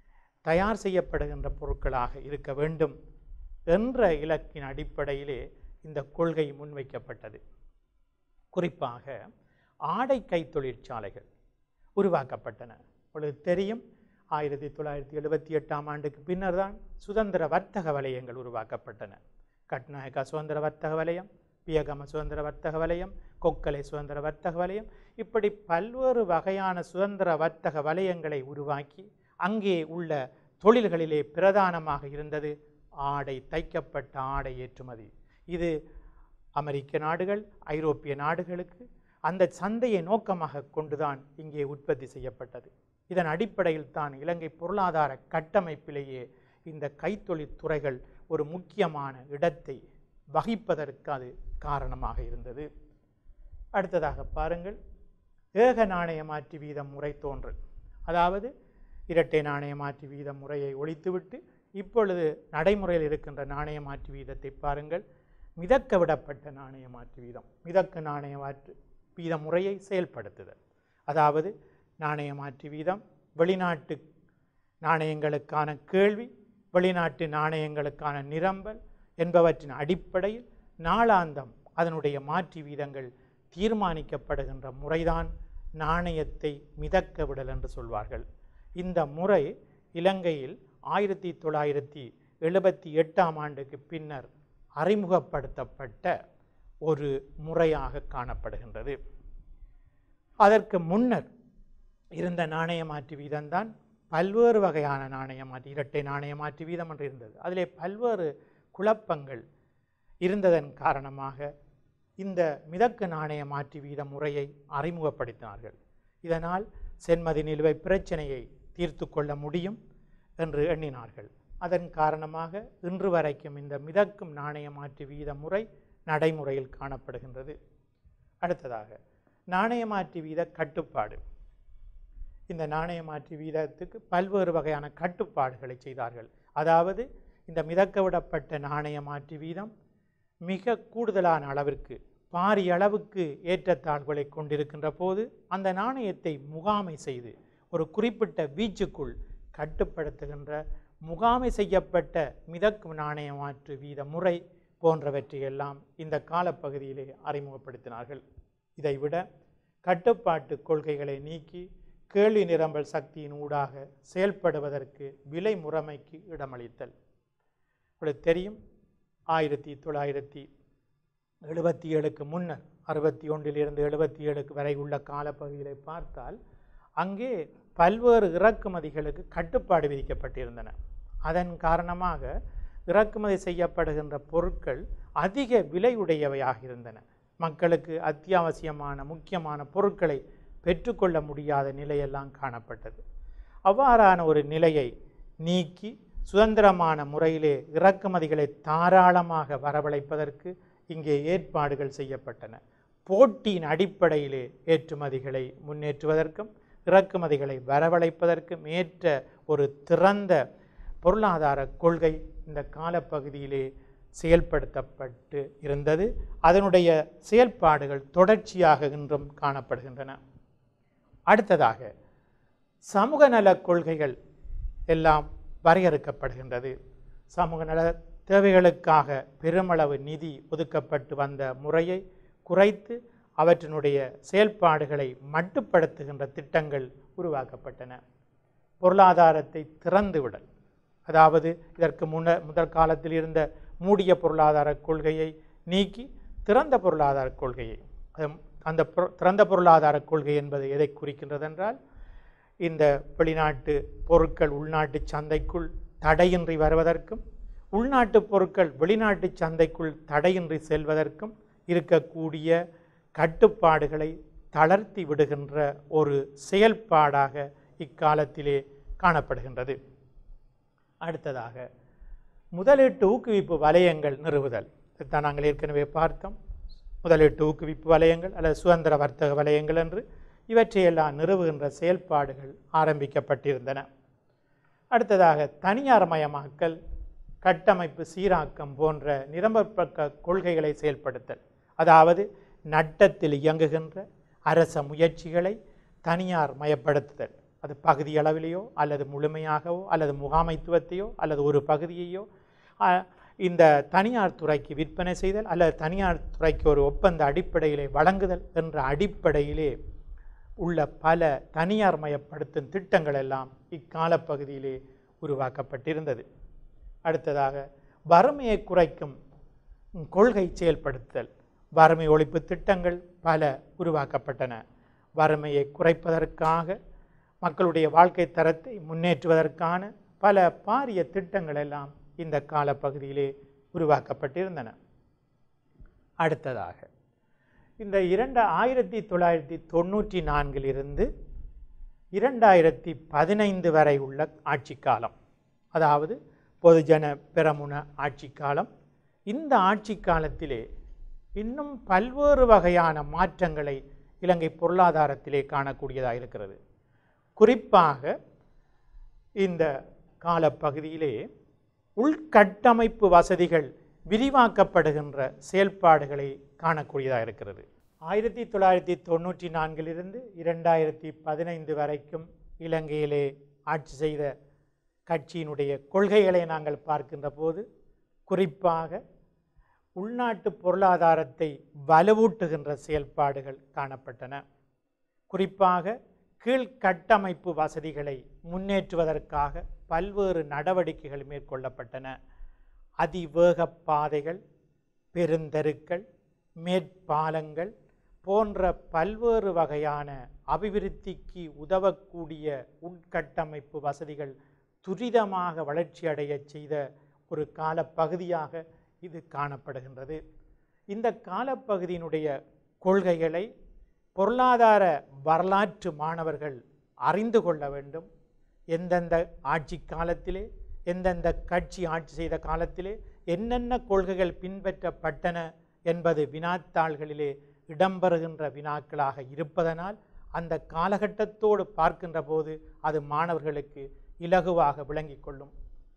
தயார் செய்யப்படுகின்ற பொருட்களாக இருக்க வேண்டும் என்ற இலக்கின் அடிப்படையிலே இந்த கொள்கை முன்வைக்கப்பட்டது குறிப்பாக ஆடை கைத்தொழிற்சாலைகள் உருவாக்கப்பட்டன உங்களுக்கு தெரியும் ஆயிரத்தி தொள்ளாயிரத்தி எழுபத்தி எட்டாம் ஆண்டுக்கு பின்னர் தான் சுதந்திர வர்த்தக வலயங்கள் உருவாக்கப்பட்டன கட்நாயக்கா சுதந்திர வர்த்தக வலயம் பியகம சுதந்திர வர்த்தக வலயம் கொக்கலை சுதந்திர வர்த்தக வலயம் இப்படி பல்வேறு வகையான சுதந்திர வர்த்தக வலயங்களை உருவாக்கி அங்கே உள்ள தொழில்களிலே பிரதானமாக இருந்தது ஆடை தைக்கப்பட்ட ஆடை ஏற்றுமதி இது அமெரிக்க நாடுகள் ஐரோப்பிய நாடுகளுக்கு அந்த சந்தையை நோக்கமாக கொண்டுதான் இங்கே உற்பத்தி செய்யப்பட்டது இதன் அடிப்படையில் தான் இலங்கை பொருளாதார கட்டமைப்பிலேயே இந்த கைத்தொழில் துறைகள் ஒரு முக்கியமான இடத்தை வகிப்பதற்கு அது காரணமாக இருந்தது அடுத்ததாக பாருங்கள் ஏக நாணய மாற்று வீதம் முறை தோன்றல் அதாவது இரட்டை நாணய மாற்று வீத முறையை ஒழித்துவிட்டு இப்பொழுது நடைமுறையில் இருக்கின்ற நாணய மாற்று வீதத்தை பாருங்கள் மிதக்க விடப்பட்ட நாணய மாற்று வீதம் மிதக்கு நாணய மாற்று வீத முறையை செயல்படுத்துதல் அதாவது நாணய மாற்று வீதம் வெளிநாட்டு நாணயங்களுக்கான கேள்வி வெளிநாட்டு நாணயங்களுக்கான நிரம்பல் என்பவற்றின் அடிப்படையில் நாளாந்தம் அதனுடைய மாற்று வீதங்கள் தீர்மானிக்கப்படுகின்ற முறைதான் நாணயத்தை மிதக்க விடல் என்று சொல்வார்கள் இந்த முறை இலங்கையில் ஆயிரத்தி தொள்ளாயிரத்தி எழுபத்தி எட்டாம் ஆண்டுக்கு பின்னர் அறிமுகப்படுத்தப்பட்ட ஒரு முறையாக காணப்படுகின்றது அதற்கு முன்னர் இருந்த நாணய மாற்று வீதம்தான் பல்வேறு வகையான நாணய மாற்று இரட்டை நாணய மாற்று வீதம் என்று இருந்தது அதிலே பல்வேறு குழப்பங்கள் இருந்ததன் காரணமாக இந்த மிதக்கு நாணய மாற்று வீத முறையை அறிமுகப்படுத்தினார்கள் இதனால் சென்மதி நிலுவை பிரச்சனையை தீர்த்து கொள்ள முடியும் என்று எண்ணினார்கள் அதன் காரணமாக இன்று வரைக்கும் இந்த மிதக்கும் நாணய மாற்று வீத முறை நடைமுறையில் காணப்படுகின்றது அடுத்ததாக நாணய மாற்று வீத கட்டுப்பாடு இந்த நாணய மாற்று வீதத்துக்கு பல்வேறு வகையான கட்டுப்பாடுகளை செய்தார்கள் அதாவது இந்த மிதக்க விடப்பட்ட நாணய மாற்று வீதம் மிக கூடுதலான அளவிற்கு பாரிய அளவுக்கு ஏற்றத்தாழ்வுகளை கொண்டிருக்கின்ற போது அந்த நாணயத்தை முகாமை செய்து ஒரு குறிப்பிட்ட வீச்சுக்குள் கட்டுப்படுத்துகின்ற முகாமை செய்யப்பட்ட மிதக்கும் நாணய மாற்று வீத முறை போன்றவற்றையெல்லாம் இந்த காலப்பகுதியிலே அறிமுகப்படுத்தினார்கள் இதைவிட கட்டுப்பாட்டு கொள்கைகளை நீக்கி கேள்வி நிரம்பல் சக்தியின் ஊடாக செயல்படுவதற்கு விலை முறைமைக்கு இடமளித்தல் உங்களுக்கு தெரியும் ஆயிரத்தி தொள்ளாயிரத்தி எழுபத்தி ஏழுக்கு முன்னர் அறுபத்தி ஒன்றிலிருந்து எழுபத்தி ஏழுக்கு வரை உள்ள காலப்பகுதிகளை பார்த்தால் அங்கே பல்வேறு இறக்குமதிகளுக்கு கட்டுப்பாடு விதிக்கப்பட்டிருந்தன அதன் காரணமாக இறக்குமதி செய்யப்படுகின்ற பொருட்கள் அதிக விலையுடையவையாக இருந்தன மக்களுக்கு அத்தியாவசியமான முக்கியமான பொருட்களை பெற்றுக்கொள்ள முடியாத நிலையெல்லாம் காணப்பட்டது அவ்வாறான ஒரு நிலையை நீக்கி சுதந்திரமான முறையிலே இறக்குமதிகளை தாராளமாக வரவழைப்பதற்கு இங்கே ஏற்பாடுகள் செய்யப்பட்டன போட்டியின் அடிப்படையிலே ஏற்றுமதிகளை முன்னேற்றுவதற்கும் இறக்குமதிகளை வரவழைப்பதற்கும் ஏற்ற ஒரு திறந்த பொருளாதார கொள்கை இந்த காலப்பகுதியிலே செயல்படுத்தப்பட்டு இருந்தது அதனுடைய செயல்பாடுகள் தொடர்ச்சியாக இன்றும் காணப்படுகின்றன அடுத்ததாக சமூக நல கொள்கைகள் எல்லாம் வரையறுக்கப்படுகின்றது சமூக நல தேவைகளுக்காக பெருமளவு நிதி ஒதுக்கப்பட்டு வந்த முறையை குறைத்து அவற்றினுடைய செயல்பாடுகளை மட்டுப்படுத்துகின்ற திட்டங்கள் உருவாக்கப்பட்டன பொருளாதாரத்தை திறந்துவிடல் அதாவது இதற்கு முன்ன முதல் காலத்தில் இருந்த மூடிய பொருளாதார கொள்கையை நீக்கி திறந்த பொருளாதார கொள்கையை அது- அந்த பொரு- திறந்த பொருளாதார கொள்கை என்பது எதை குறிக்கின்றது என்றால் இந்த வெளிநாட்டு பொருட்கள் உள்நாட்டு சந்தைக்குள் தடையின்றி வருவதற்கும் உள்நாட்டு பொருட்கள் வெளிநாட்டு சந்தைக்குள் தடையின்றி செல்வதற்கும் இருக்கக்கூடிய கட்டுப்பாடுகளை தளர்த்தி விடுகின்ற ஒரு செயல்பாடாக இக்காலத்திலே காணப்படுகின்றது அடுத்ததாக முதலீட்டு ஊக்குவிப்பு வலயங்கள் நிறுவுதல் இதுதான் நாங்கள் ஏற்கனவே பார்த்தோம் முதலீட்டு ஊக்குவிப்பு வலயங்கள் அல்லது சுதந்திர வர்த்தக வலயங்கள் என்று இவற்றையெல்லாம் நிறுவுகின்ற செயல்பாடுகள் ஆரம்பிக்கப்பட்டிருந்தன அடுத்ததாக தனியார் மயமாக்கல் கட்டமைப்பு சீராக்கம் போன்ற நிரம்பப்பக்க கொள்கைகளை செயல்படுத்தல் அதாவது நட்டத்தில் இயங்குகின்ற அரச முயற்சிகளை தனியார் மயப்படுத்துதல் அது பகுதி அளவிலேயோ அல்லது முழுமையாகவோ அல்லது முகாமைத்துவத்தையோ அல்லது ஒரு பகுதியையோ ஆ, இந்த தனியார் துறைக்கு விற்பனை செய்தல் அல்லது தனியார் துறைக்கு ஒரு ஒப்பந்த அடிப்படையிலே வழங்குதல் என்ற அடிப்படையிலே உள்ள பல தனியார் மயப்படுத்தும் திட்டங்கள் எல்லாம் இக்காலப்பகுதியிலே உருவாக்கப்பட்டிருந்தது அடுத்ததாக வறுமையை குறைக்கும் கொள்கை செயல்படுத்தல் வறுமை ஒழிப்பு திட்டங்கள் பல உருவாக்கப்பட்டன வறுமையை குறைப்பதற்காக மக்களுடைய வாழ்க்கை தரத்தை முன்னேற்றுவதற்கான பல பாரிய திட்டங்கள் எல்லாம் இந்த காலப்பகுதியிலே உருவாக்கப்பட்டிருந்தன அடுத்ததாக இந்த இரண்டு ஆயிரத்தி தொள்ளாயிரத்தி தொண்ணூற்றி நான்கிலிருந்து இரண்டாயிரத்தி பதினைந்து வரை உள்ள ஆட்சி காலம் அதாவது பொதுஜன பெரமுன ஆட்சி காலம் இந்த ஆட்சி காலத்திலே இன்னும் பல்வேறு வகையான மாற்றங்களை இலங்கை பொருளாதாரத்திலே காணக்கூடியதாக இருக்கிறது குறிப்பாக இந்த காலப்பகுதியிலே உள்கட்டமைப்பு வசதிகள் விரிவாக்கப்படுகின்ற செயல்பாடுகளை காணக்கூடியதாக இருக்கிறது ஆயிரத்தி தொள்ளாயிரத்தி தொண்ணூற்றி நான்கிலிருந்து இரண்டாயிரத்தி பதினைந்து வரைக்கும் இலங்கையிலே ஆட்சி செய்த கட்சியினுடைய கொள்கைகளை நாங்கள் பார்க்கின்ற போது குறிப்பாக உள்நாட்டு பொருளாதாரத்தை வலுவூட்டுகின்ற செயல்பாடுகள் காணப்பட்டன குறிப்பாக கீழ்கட்டமைப்பு வசதிகளை முன்னேற்றுவதற்காக பல்வேறு நடவடிக்கைகள் மேற்கொள்ளப்பட்டன அதிவேக பாதைகள் பெருந்தெருக்கள் மேற்பாலங்கள் போன்ற பல்வேறு வகையான அபிவிருத்திக்கு உதவக்கூடிய உட்கட்டமைப்பு வசதிகள் துரிதமாக வளர்ச்சியடையச் செய்த ஒரு காலப்பகுதியாக இது காணப்படுகின்றது இந்த காலப்பகுதியினுடைய கொள்கைகளை பொருளாதார வரலாற்று மாணவர்கள் அறிந்து கொள்ள வேண்டும் எந்தெந்த ஆட்சி காலத்திலே எந்தெந்த கட்சி ஆட்சி செய்த காலத்திலே என்னென்ன கொள்கைகள் பின்பற்றப்பட்டன என்பது வினாத்தாள்களிலே இடம்பெறுகின்ற வினாக்களாக இருப்பதனால் அந்த காலகட்டத்தோடு பார்க்கின்ற போது அது மாணவர்களுக்கு இலகுவாக விளங்கிக் கொள்ளும்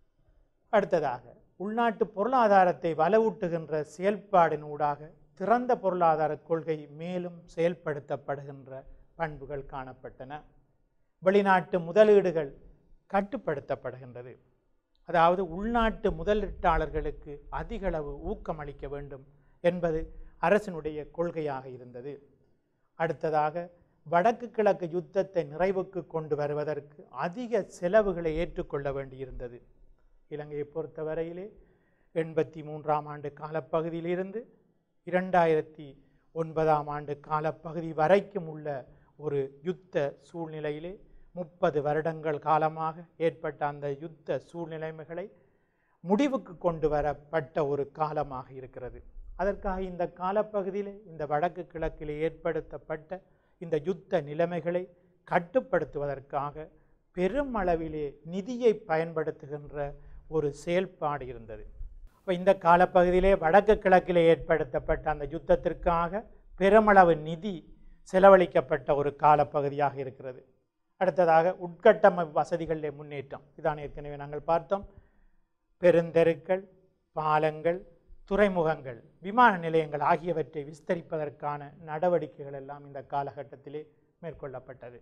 அடுத்ததாக உள்நாட்டு பொருளாதாரத்தை வலுவூட்டுகின்ற செயல்பாடினூடாக திறந்த பொருளாதார கொள்கை மேலும் செயல்படுத்தப்படுகின்ற பண்புகள் காணப்பட்டன வெளிநாட்டு முதலீடுகள் கட்டுப்படுத்தப்படுகின்றது அதாவது உள்நாட்டு முதலீட்டாளர்களுக்கு அதிகளவு ஊக்கமளிக்க வேண்டும் என்பது அரசினுடைய கொள்கையாக இருந்தது அடுத்ததாக வடக்கு கிழக்கு யுத்தத்தை நிறைவுக்கு கொண்டு வருவதற்கு அதிக செலவுகளை ஏற்றுக்கொள்ள வேண்டியிருந்தது இலங்கையை பொறுத்தவரையிலே எண்பத்தி மூன்றாம் ஆண்டு காலப்பகுதியிலிருந்து இரண்டாயிரத்தி ஒன்பதாம் ஆண்டு காலப்பகுதி வரைக்கும் உள்ள ஒரு யுத்த சூழ்நிலையிலே முப்பது வருடங்கள் காலமாக ஏற்பட்ட அந்த யுத்த சூழ்நிலைமைகளை முடிவுக்கு கொண்டு வரப்பட்ட ஒரு காலமாக இருக்கிறது அதற்காக இந்த காலப்பகுதியில் இந்த வடக்கு கிழக்கிலே ஏற்படுத்தப்பட்ட இந்த யுத்த நிலைமைகளை கட்டுப்படுத்துவதற்காக பெருமளவிலே நிதியை பயன்படுத்துகின்ற ஒரு செயல்பாடு இருந்தது அப்போ இந்த காலப்பகுதியிலே வடக்கு கிழக்கிலே ஏற்படுத்தப்பட்ட அந்த யுத்தத்திற்காக பெருமளவு நிதி செலவழிக்கப்பட்ட ஒரு காலப்பகுதியாக இருக்கிறது அடுத்ததாக உட்கட்டமைப்பு வசதிகளிலே முன்னேற்றம் இதான் ஏற்கனவே நாங்கள் பார்த்தோம் பெருந்தெருக்கள் பாலங்கள் துறைமுகங்கள் விமான நிலையங்கள் ஆகியவற்றை விஸ்தரிப்பதற்கான நடவடிக்கைகள் எல்லாம் இந்த காலகட்டத்திலே மேற்கொள்ளப்பட்டது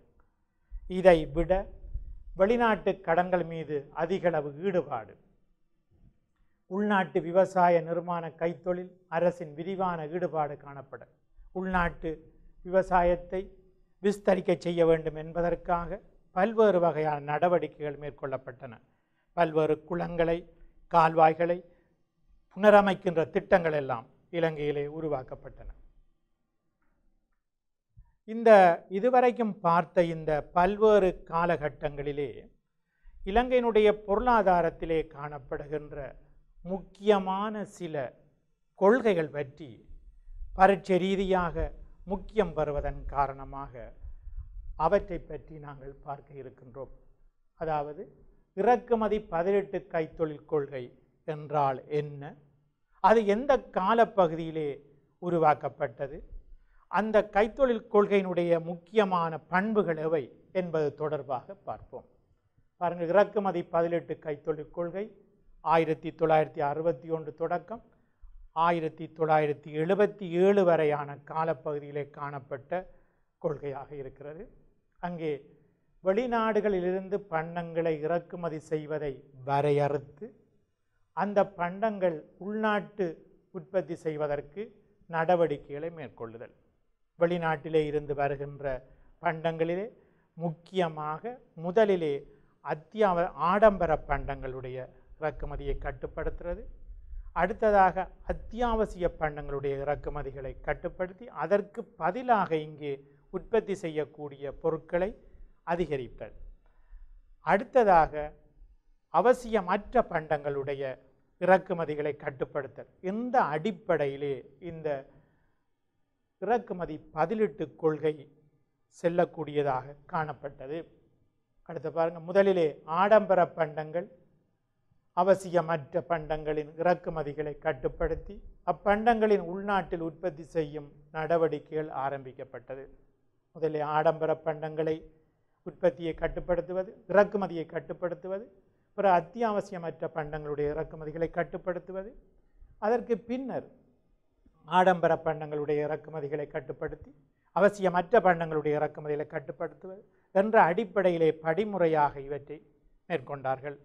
இதை விட வெளிநாட்டு கடன்கள் மீது அதிகளவு ஈடுபாடு உள்நாட்டு விவசாய நிர்மாண கைத்தொழில் அரசின் விரிவான ஈடுபாடு காணப்பட உள்நாட்டு விவசாயத்தை விஸ்தரிக்க செய்ய வேண்டும் என்பதற்காக பல்வேறு வகையான நடவடிக்கைகள் மேற்கொள்ளப்பட்டன பல்வேறு குளங்களை கால்வாய்களை புனரமைக்கின்ற திட்டங்கள் எல்லாம் இலங்கையிலே உருவாக்கப்பட்டன இந்த இதுவரைக்கும் பார்த்த இந்த பல்வேறு காலகட்டங்களிலே இலங்கையினுடைய பொருளாதாரத்திலே காணப்படுகின்ற முக்கியமான சில கொள்கைகள் பற்றி பரீட்சை ரீதியாக முக்கியம் பெறுவதன் காரணமாக அவற்றை பற்றி நாங்கள் பார்க்க இருக்கின்றோம் அதாவது இறக்குமதி பதினெட்டு கைத்தொழில் கொள்கை என்றால் என்ன அது எந்த காலப்பகுதியிலே உருவாக்கப்பட்டது அந்த கைத்தொழில் கொள்கையினுடைய முக்கியமான பண்புகள் எவை என்பது தொடர்பாக பார்ப்போம் பாருங்கள் இறக்குமதி பதினெட்டு கைத்தொழில் கொள்கை ஆயிரத்தி தொள்ளாயிரத்தி அறுபத்தி ஒன்று தொடக்கம் ஆயிரத்தி தொள்ளாயிரத்தி எழுபத்தி ஏழு வரையான காலப்பகுதியிலே காணப்பட்ட கொள்கையாக இருக்கிறது அங்கே வெளிநாடுகளிலிருந்து பண்டங்களை இறக்குமதி செய்வதை வரையறுத்து அந்த பண்டங்கள் உள்நாட்டு உற்பத்தி செய்வதற்கு நடவடிக்கைகளை மேற்கொள்ளுதல் வெளிநாட்டிலே இருந்து வருகின்ற பண்டங்களிலே முக்கியமாக முதலிலே அத்தியாவ ஆடம்பர பண்டங்களுடைய இறக்குமதியை கட்டுப்படுத்துறது அடுத்ததாக அத்தியாவசிய பண்டங்களுடைய இறக்குமதிகளை கட்டுப்படுத்தி அதற்கு பதிலாக இங்கே உற்பத்தி செய்யக்கூடிய பொருட்களை அதிகரிப்பது அடுத்ததாக அவசியமற்ற பண்டங்களுடைய இறக்குமதிகளை கட்டுப்படுத்தல் இந்த அடிப்படையிலே இந்த இறக்குமதி பதிலீட்டு கொள்கை செல்லக்கூடியதாக காணப்பட்டது அடுத்து பாருங்க முதலிலே ஆடம்பர பண்டங்கள் அவசியமற்ற பண்டங்களின் இறக்குமதிகளை கட்டுப்படுத்தி அப்பண்டங்களின் உள்நாட்டில் உற்பத்தி செய்யும் நடவடிக்கைகள் ஆரம்பிக்கப்பட்டது முதலில் ஆடம்பர பண்டங்களை உற்பத்தியை கட்டுப்படுத்துவது இறக்குமதியை கட்டுப்படுத்துவது பிற அத்தியாவசியமற்ற பண்டங்களுடைய இறக்குமதிகளை கட்டுப்படுத்துவது அதற்கு பின்னர் ஆடம்பர பண்டங்களுடைய இறக்குமதிகளை கட்டுப்படுத்தி அவசியமற்ற பண்டங்களுடைய இறக்குமதிகளை கட்டுப்படுத்துவது என்ற அடிப்படையிலே படிமுறையாக இவற்றை மேற்கொண்டார்கள்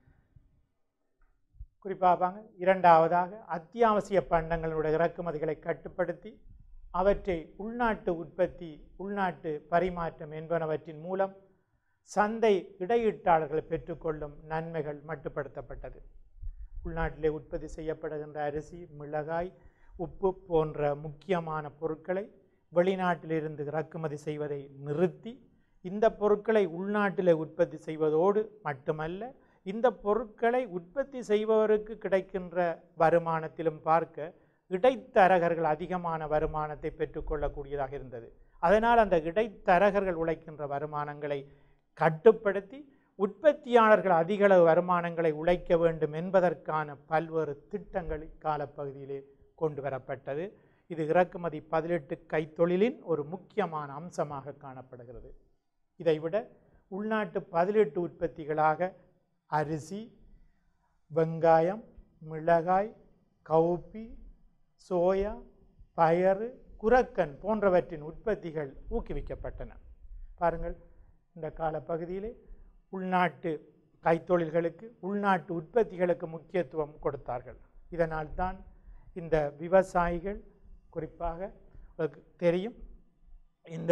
குறிப்பாக பாங்க இரண்டாவதாக அத்தியாவசிய பண்டங்களுடைய இறக்குமதிகளை கட்டுப்படுத்தி அவற்றை உள்நாட்டு உற்பத்தி உள்நாட்டு பரிமாற்றம் என்பனவற்றின் மூலம் சந்தை இடையீட்டாளர்கள் பெற்றுக்கொள்ளும் நன்மைகள் மட்டுப்படுத்தப்பட்டது உள்நாட்டிலே உற்பத்தி செய்யப்படுகின்ற அரிசி மிளகாய் உப்பு போன்ற முக்கியமான பொருட்களை வெளிநாட்டிலிருந்து இறக்குமதி செய்வதை நிறுத்தி இந்த பொருட்களை உள்நாட்டிலே உற்பத்தி செய்வதோடு மட்டுமல்ல இந்த பொருட்களை உற்பத்தி செய்பவருக்கு கிடைக்கின்ற வருமானத்திலும் பார்க்க இடைத்தரகர்கள் அதிகமான வருமானத்தை பெற்றுக்கொள்ளக்கூடியதாக இருந்தது அதனால் அந்த இடைத்தரகர்கள் உழைக்கின்ற வருமானங்களை கட்டுப்படுத்தி உற்பத்தியாளர்கள் அதிகளவு வருமானங்களை உழைக்க வேண்டும் என்பதற்கான பல்வேறு திட்டங்கள் இக்காலப்பகுதியிலே கொண்டு வரப்பட்டது இது இறக்குமதி பதினெட்டு கைத்தொழிலின் ஒரு முக்கியமான அம்சமாக காணப்படுகிறது இதைவிட உள்நாட்டு பதினெட்டு உற்பத்திகளாக அரிசி வெங்காயம் மிளகாய் கவுப்பி சோயா பயறு குரக்கன் போன்றவற்றின் உற்பத்திகள் ஊக்குவிக்கப்பட்டன பாருங்கள் இந்த காலப்பகுதியிலே உள்நாட்டு கைத்தொழில்களுக்கு உள்நாட்டு உற்பத்திகளுக்கு முக்கியத்துவம் கொடுத்தார்கள் இதனால் தான் இந்த விவசாயிகள் குறிப்பாக உங்களுக்கு தெரியும் இந்த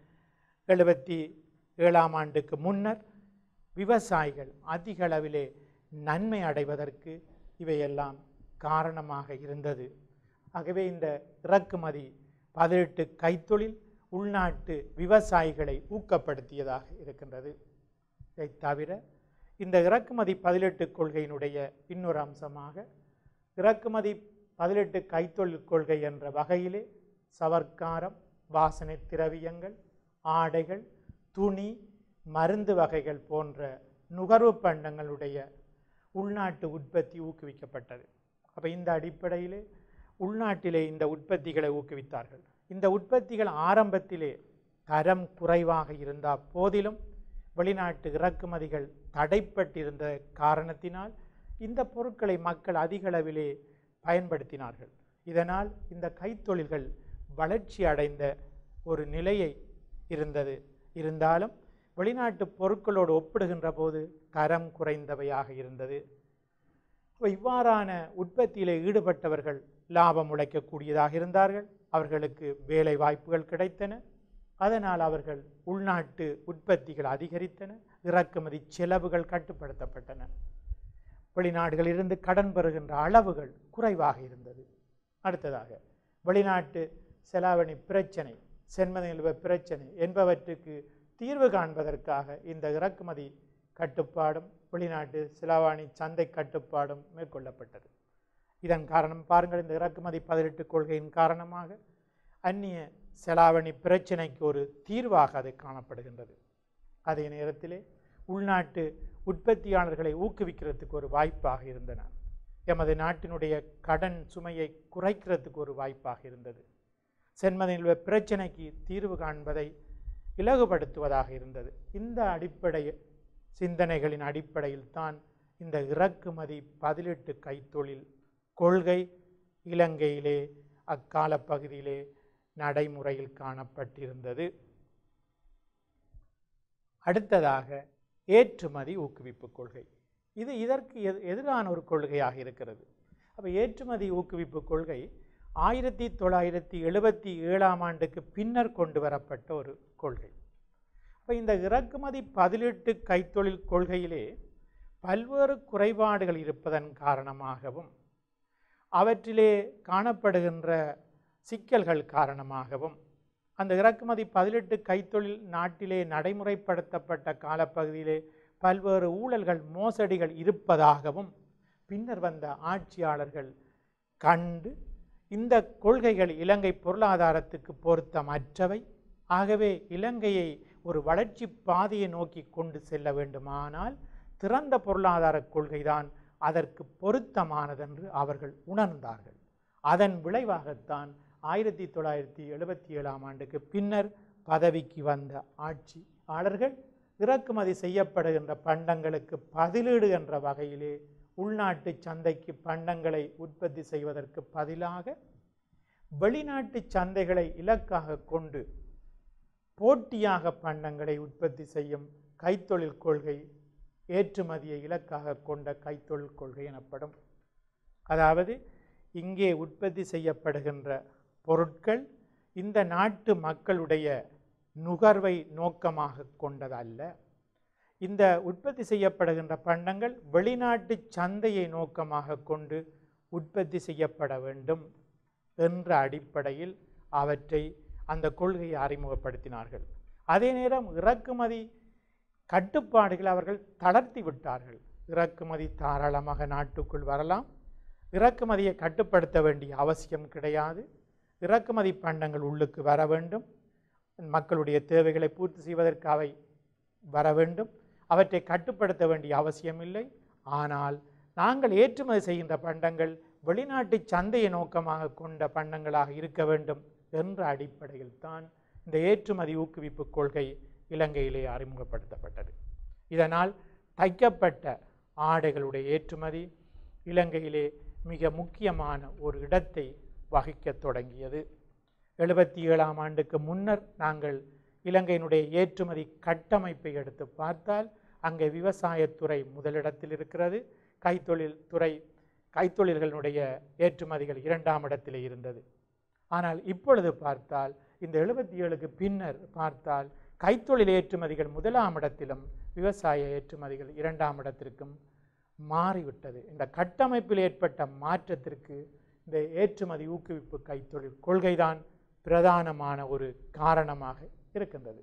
எழுபத்தி ஏழாம் ஆண்டுக்கு முன்னர் விவசாயிகள் அதிக அளவிலே நன்மை அடைவதற்கு இவையெல்லாம் காரணமாக இருந்தது ஆகவே இந்த இறக்குமதி பதினெட்டு கைத்தொழில் உள்நாட்டு விவசாயிகளை ஊக்கப்படுத்தியதாக இருக்கின்றது இதை தவிர இந்த இறக்குமதி பதினெட்டு கொள்கையினுடைய இன்னொரு அம்சமாக இறக்குமதி பதினெட்டு கைத்தொழில் கொள்கை என்ற வகையிலே சவர்க்காரம் வாசனை திரவியங்கள் ஆடைகள் துணி மருந்து வகைகள் போன்ற நுகர்வு பண்டங்களுடைய உள்நாட்டு உற்பத்தி ஊக்குவிக்கப்பட்டது அப்போ இந்த அடிப்படையிலே உள்நாட்டிலே இந்த உற்பத்திகளை ஊக்குவித்தார்கள் இந்த உற்பத்திகள் ஆரம்பத்திலே தரம் குறைவாக இருந்த போதிலும் வெளிநாட்டு இறக்குமதிகள் தடைப்பட்டிருந்த காரணத்தினால் இந்த பொருட்களை மக்கள் அதிக அளவிலே பயன்படுத்தினார்கள் இதனால் இந்த கைத்தொழில்கள் வளர்ச்சி அடைந்த ஒரு நிலையை இருந்தது இருந்தாலும் வெளிநாட்டு பொருட்களோடு ஒப்பிடுகின்ற போது தரம் குறைந்தவையாக இருந்தது இப்போ இவ்வாறான உற்பத்தியில் ஈடுபட்டவர்கள் லாபம் உழைக்கக்கூடியதாக இருந்தார்கள் அவர்களுக்கு வேலை வாய்ப்புகள் கிடைத்தன அதனால் அவர்கள் உள்நாட்டு உற்பத்திகள் அதிகரித்தன இறக்குமதி செலவுகள் கட்டுப்படுத்தப்பட்டன வெளிநாடுகளிலிருந்து கடன் பெறுகின்ற அளவுகள் குறைவாக இருந்தது அடுத்ததாக வெளிநாட்டு செலாவணி பிரச்சனை சென்மதி நிலவ பிரச்சனை என்பவற்றுக்கு தீர்வு காண்பதற்காக இந்த இறக்குமதி கட்டுப்பாடும் வெளிநாட்டு செலாவணி சந்தை கட்டுப்பாடும் மேற்கொள்ளப்பட்டது இதன் காரணம் பாருங்கள் இந்த இறக்குமதி பதினெட்டு கொள்கையின் காரணமாக அந்நிய செலாவணி பிரச்சினைக்கு ஒரு தீர்வாக அது காணப்படுகின்றது அதே நேரத்திலே உள்நாட்டு உற்பத்தியாளர்களை ஊக்குவிக்கிறதுக்கு ஒரு வாய்ப்பாக இருந்தன எமது நாட்டினுடைய கடன் சுமையை குறைக்கிறதுக்கு ஒரு வாய்ப்பாக இருந்தது சென்மதில் பிரச்சினைக்கு தீர்வு காண்பதை இலகுபடுத்துவதாக இருந்தது இந்த அடிப்படை சிந்தனைகளின் அடிப்படையில் தான் இந்த இறக்குமதி பதிலெட்டு கைத்தொழில் கொள்கை இலங்கையிலே அக்கால பகுதியிலே நடைமுறையில் காணப்பட்டிருந்தது அடுத்ததாக ஏற்றுமதி ஊக்குவிப்பு கொள்கை இது இதற்கு எது எதிரான ஒரு கொள்கையாக இருக்கிறது அப்போ ஏற்றுமதி ஊக்குவிப்பு கொள்கை ஆயிரத்தி தொள்ளாயிரத்தி எழுபத்தி ஏழாம் ஆண்டுக்கு பின்னர் கொண்டு வரப்பட்ட ஒரு கொள்கை அப்போ இந்த இறக்குமதி பதிலெட்டு கைத்தொழில் கொள்கையிலே பல்வேறு குறைபாடுகள் இருப்பதன் காரணமாகவும் அவற்றிலே காணப்படுகின்ற சிக்கல்கள் காரணமாகவும் அந்த இறக்குமதி பதிலெட்டு கைத்தொழில் நாட்டிலே நடைமுறைப்படுத்தப்பட்ட காலப்பகுதியிலே பல்வேறு ஊழல்கள் மோசடிகள் இருப்பதாகவும் பின்னர் வந்த ஆட்சியாளர்கள் கண்டு இந்த கொள்கைகள் இலங்கை பொருளாதாரத்துக்கு பொருத்தமற்றவை ஆகவே இலங்கையை ஒரு வளர்ச்சி பாதையை நோக்கி கொண்டு செல்ல வேண்டுமானால் திறந்த பொருளாதார கொள்கைதான் அதற்கு பொருத்தமானதென்று அவர்கள் உணர்ந்தார்கள் அதன் விளைவாகத்தான் ஆயிரத்தி தொள்ளாயிரத்தி எழுபத்தி ஏழாம் ஆண்டுக்கு பின்னர் பதவிக்கு வந்த ஆட்சியாளர்கள் இறக்குமதி செய்யப்படுகின்ற பண்டங்களுக்கு பதிலீடு என்ற வகையிலே உள்நாட்டு சந்தைக்கு பண்டங்களை உற்பத்தி செய்வதற்கு பதிலாக வெளிநாட்டு சந்தைகளை இலக்காக கொண்டு போட்டியாக பண்டங்களை உற்பத்தி செய்யும் கைத்தொழில் கொள்கை ஏற்றுமதியை இலக்காக கொண்ட கைத்தொழில் கொள்கை எனப்படும் அதாவது இங்கே உற்பத்தி செய்யப்படுகின்ற பொருட்கள் இந்த நாட்டு மக்களுடைய நுகர்வை நோக்கமாக கொண்டதல்ல இந்த உற்பத்தி செய்யப்படுகின்ற பண்டங்கள் வெளிநாட்டு சந்தையை நோக்கமாக கொண்டு உற்பத்தி செய்யப்பட வேண்டும் என்ற அடிப்படையில் அவற்றை அந்த கொள்கையை அறிமுகப்படுத்தினார்கள் அதே நேரம் இறக்குமதி கட்டுப்பாடுகளை அவர்கள் தளர்த்தி விட்டார்கள் இறக்குமதி தாராளமாக நாட்டுக்குள் வரலாம் இறக்குமதியை கட்டுப்படுத்த வேண்டிய அவசியம் கிடையாது இறக்குமதி பண்டங்கள் உள்ளுக்கு வர வேண்டும் மக்களுடைய தேவைகளை பூர்த்தி செய்வதற்கு அவை வர வேண்டும் அவற்றை கட்டுப்படுத்த வேண்டிய அவசியமில்லை ஆனால் நாங்கள் ஏற்றுமதி செய்கின்ற பண்டங்கள் வெளிநாட்டு சந்தையை நோக்கமாக கொண்ட பண்டங்களாக இருக்க வேண்டும் என்ற அடிப்படையில் தான் இந்த ஏற்றுமதி ஊக்குவிப்பு கொள்கை இலங்கையிலே அறிமுகப்படுத்தப்பட்டது இதனால் தைக்கப்பட்ட ஆடைகளுடைய ஏற்றுமதி இலங்கையிலே மிக முக்கியமான ஒரு இடத்தை வகிக்கத் தொடங்கியது எழுபத்தி ஏழாம் ஆண்டுக்கு முன்னர் நாங்கள் இலங்கையினுடைய ஏற்றுமதி கட்டமைப்பை எடுத்து பார்த்தால் அங்கே விவசாயத்துறை முதலிடத்தில் இருக்கிறது கைத்தொழில் துறை கைத்தொழில்களுடைய ஏற்றுமதிகள் இரண்டாம் இடத்திலே இருந்தது ஆனால் இப்பொழுது பார்த்தால் இந்த எழுபத்தி ஏழுக்கு பின்னர் பார்த்தால் கைத்தொழில் ஏற்றுமதிகள் முதலாம் இடத்திலும் விவசாய ஏற்றுமதிகள் இரண்டாம் இடத்திற்கும் மாறிவிட்டது இந்த கட்டமைப்பில் ஏற்பட்ட மாற்றத்திற்கு இந்த ஏற்றுமதி ஊக்குவிப்பு கைத்தொழில் கொள்கைதான் பிரதானமான ஒரு காரணமாக இருக்கின்றது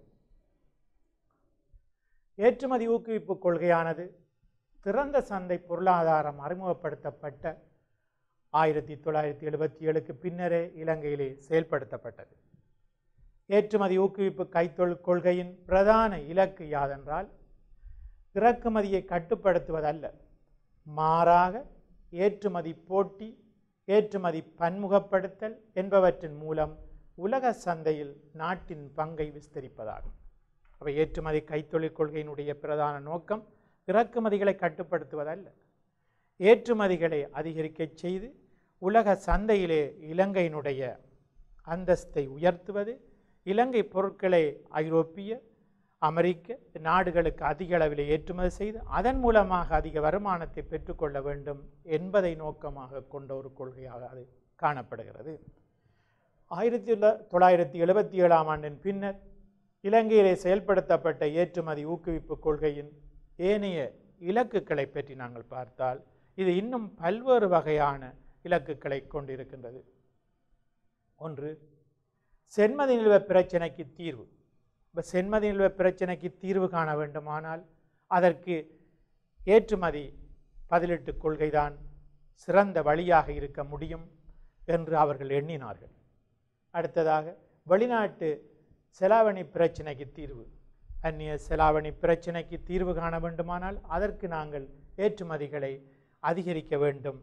ஏற்றுமதி ஊக்குவிப்பு கொள்கையானது திறந்த சந்தை பொருளாதாரம் அறிமுகப்படுத்தப்பட்ட ஆயிரத்தி தொள்ளாயிரத்தி எழுபத்தி ஏழுக்கு பின்னரே இலங்கையிலே செயல்படுத்தப்பட்டது ஏற்றுமதி ஊக்குவிப்பு கைத்தொழில் கொள்கையின் பிரதான இலக்கு யாதென்றால் இறக்குமதியை கட்டுப்படுத்துவதல்ல மாறாக ஏற்றுமதி போட்டி ஏற்றுமதி பன்முகப்படுத்தல் என்பவற்றின் மூலம் உலக சந்தையில் நாட்டின் பங்கை விஸ்தரிப்பதாகும் அவை ஏற்றுமதி கைத்தொழில் கொள்கையினுடைய பிரதான நோக்கம் இறக்குமதிகளை கட்டுப்படுத்துவதல்ல ஏற்றுமதிகளை அதிகரிக்கச் செய்து உலக சந்தையிலே இலங்கையினுடைய அந்தஸ்தை உயர்த்துவது இலங்கை பொருட்களை ஐரோப்பிய அமெரிக்க நாடுகளுக்கு அதிக அளவில் ஏற்றுமதி செய்து அதன் மூலமாக அதிக வருமானத்தை பெற்றுக்கொள்ள வேண்டும் என்பதை நோக்கமாக கொண்ட ஒரு கொள்கையாக அது காணப்படுகிறது ஆயிரத்தி தொள்ளாயிரத்தி எழுபத்தி ஏழாம் ஆண்டின் பின்னர் இலங்கையிலே செயல்படுத்தப்பட்ட ஏற்றுமதி ஊக்குவிப்பு கொள்கையின் ஏனைய இலக்குகளை பற்றி நாங்கள் பார்த்தால் இது இன்னும் பல்வேறு வகையான இலக்குகளை கொண்டிருக்கின்றது ஒன்று சென்மதி நிலவ பிரச்சனைக்கு தீர்வு இப்போ சென்மதி நிலவ பிரச்சனைக்கு தீர்வு காண வேண்டுமானால் அதற்கு ஏற்றுமதி பதிலெட்டு கொள்கைதான் சிறந்த வழியாக இருக்க முடியும் என்று அவர்கள் எண்ணினார்கள் அடுத்ததாக வெளிநாட்டு செலாவணி பிரச்சினைக்கு தீர்வு அந்நிய செலாவணி பிரச்சினைக்கு தீர்வு காண வேண்டுமானால் அதற்கு நாங்கள் ஏற்றுமதிகளை அதிகரிக்க வேண்டும்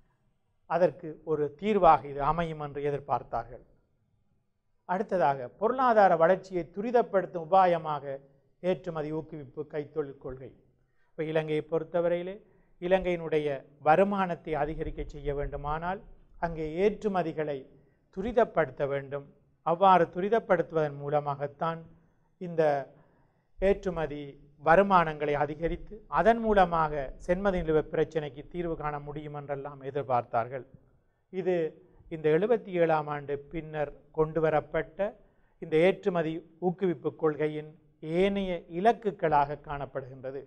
அதற்கு ஒரு தீர்வாக இது அமையும் என்று எதிர்பார்த்தார்கள் அடுத்ததாக பொருளாதார வளர்ச்சியை துரிதப்படுத்தும் உபாயமாக ஏற்றுமதி ஊக்குவிப்பு கைத்தொழில் கொள்கை இப்போ இலங்கையை பொறுத்தவரையிலே இலங்கையினுடைய வருமானத்தை அதிகரிக்க செய்ய வேண்டுமானால் அங்கே ஏற்றுமதிகளை துரிதப்படுத்த வேண்டும் அவ்வாறு துரிதப்படுத்துவதன் மூலமாகத்தான் இந்த ஏற்றுமதி வருமானங்களை அதிகரித்து அதன் மூலமாக சென்மதி நிலுவ பிரச்சனைக்கு தீர்வு காண முடியும் என்றெல்லாம் எதிர்பார்த்தார்கள் இது இந்த எழுபத்தி ஏழாம் ஆண்டு பின்னர் கொண்டு வரப்பட்ட இந்த ஏற்றுமதி ஊக்குவிப்பு கொள்கையின் ஏனைய இலக்குகளாக காணப்படுகின்றது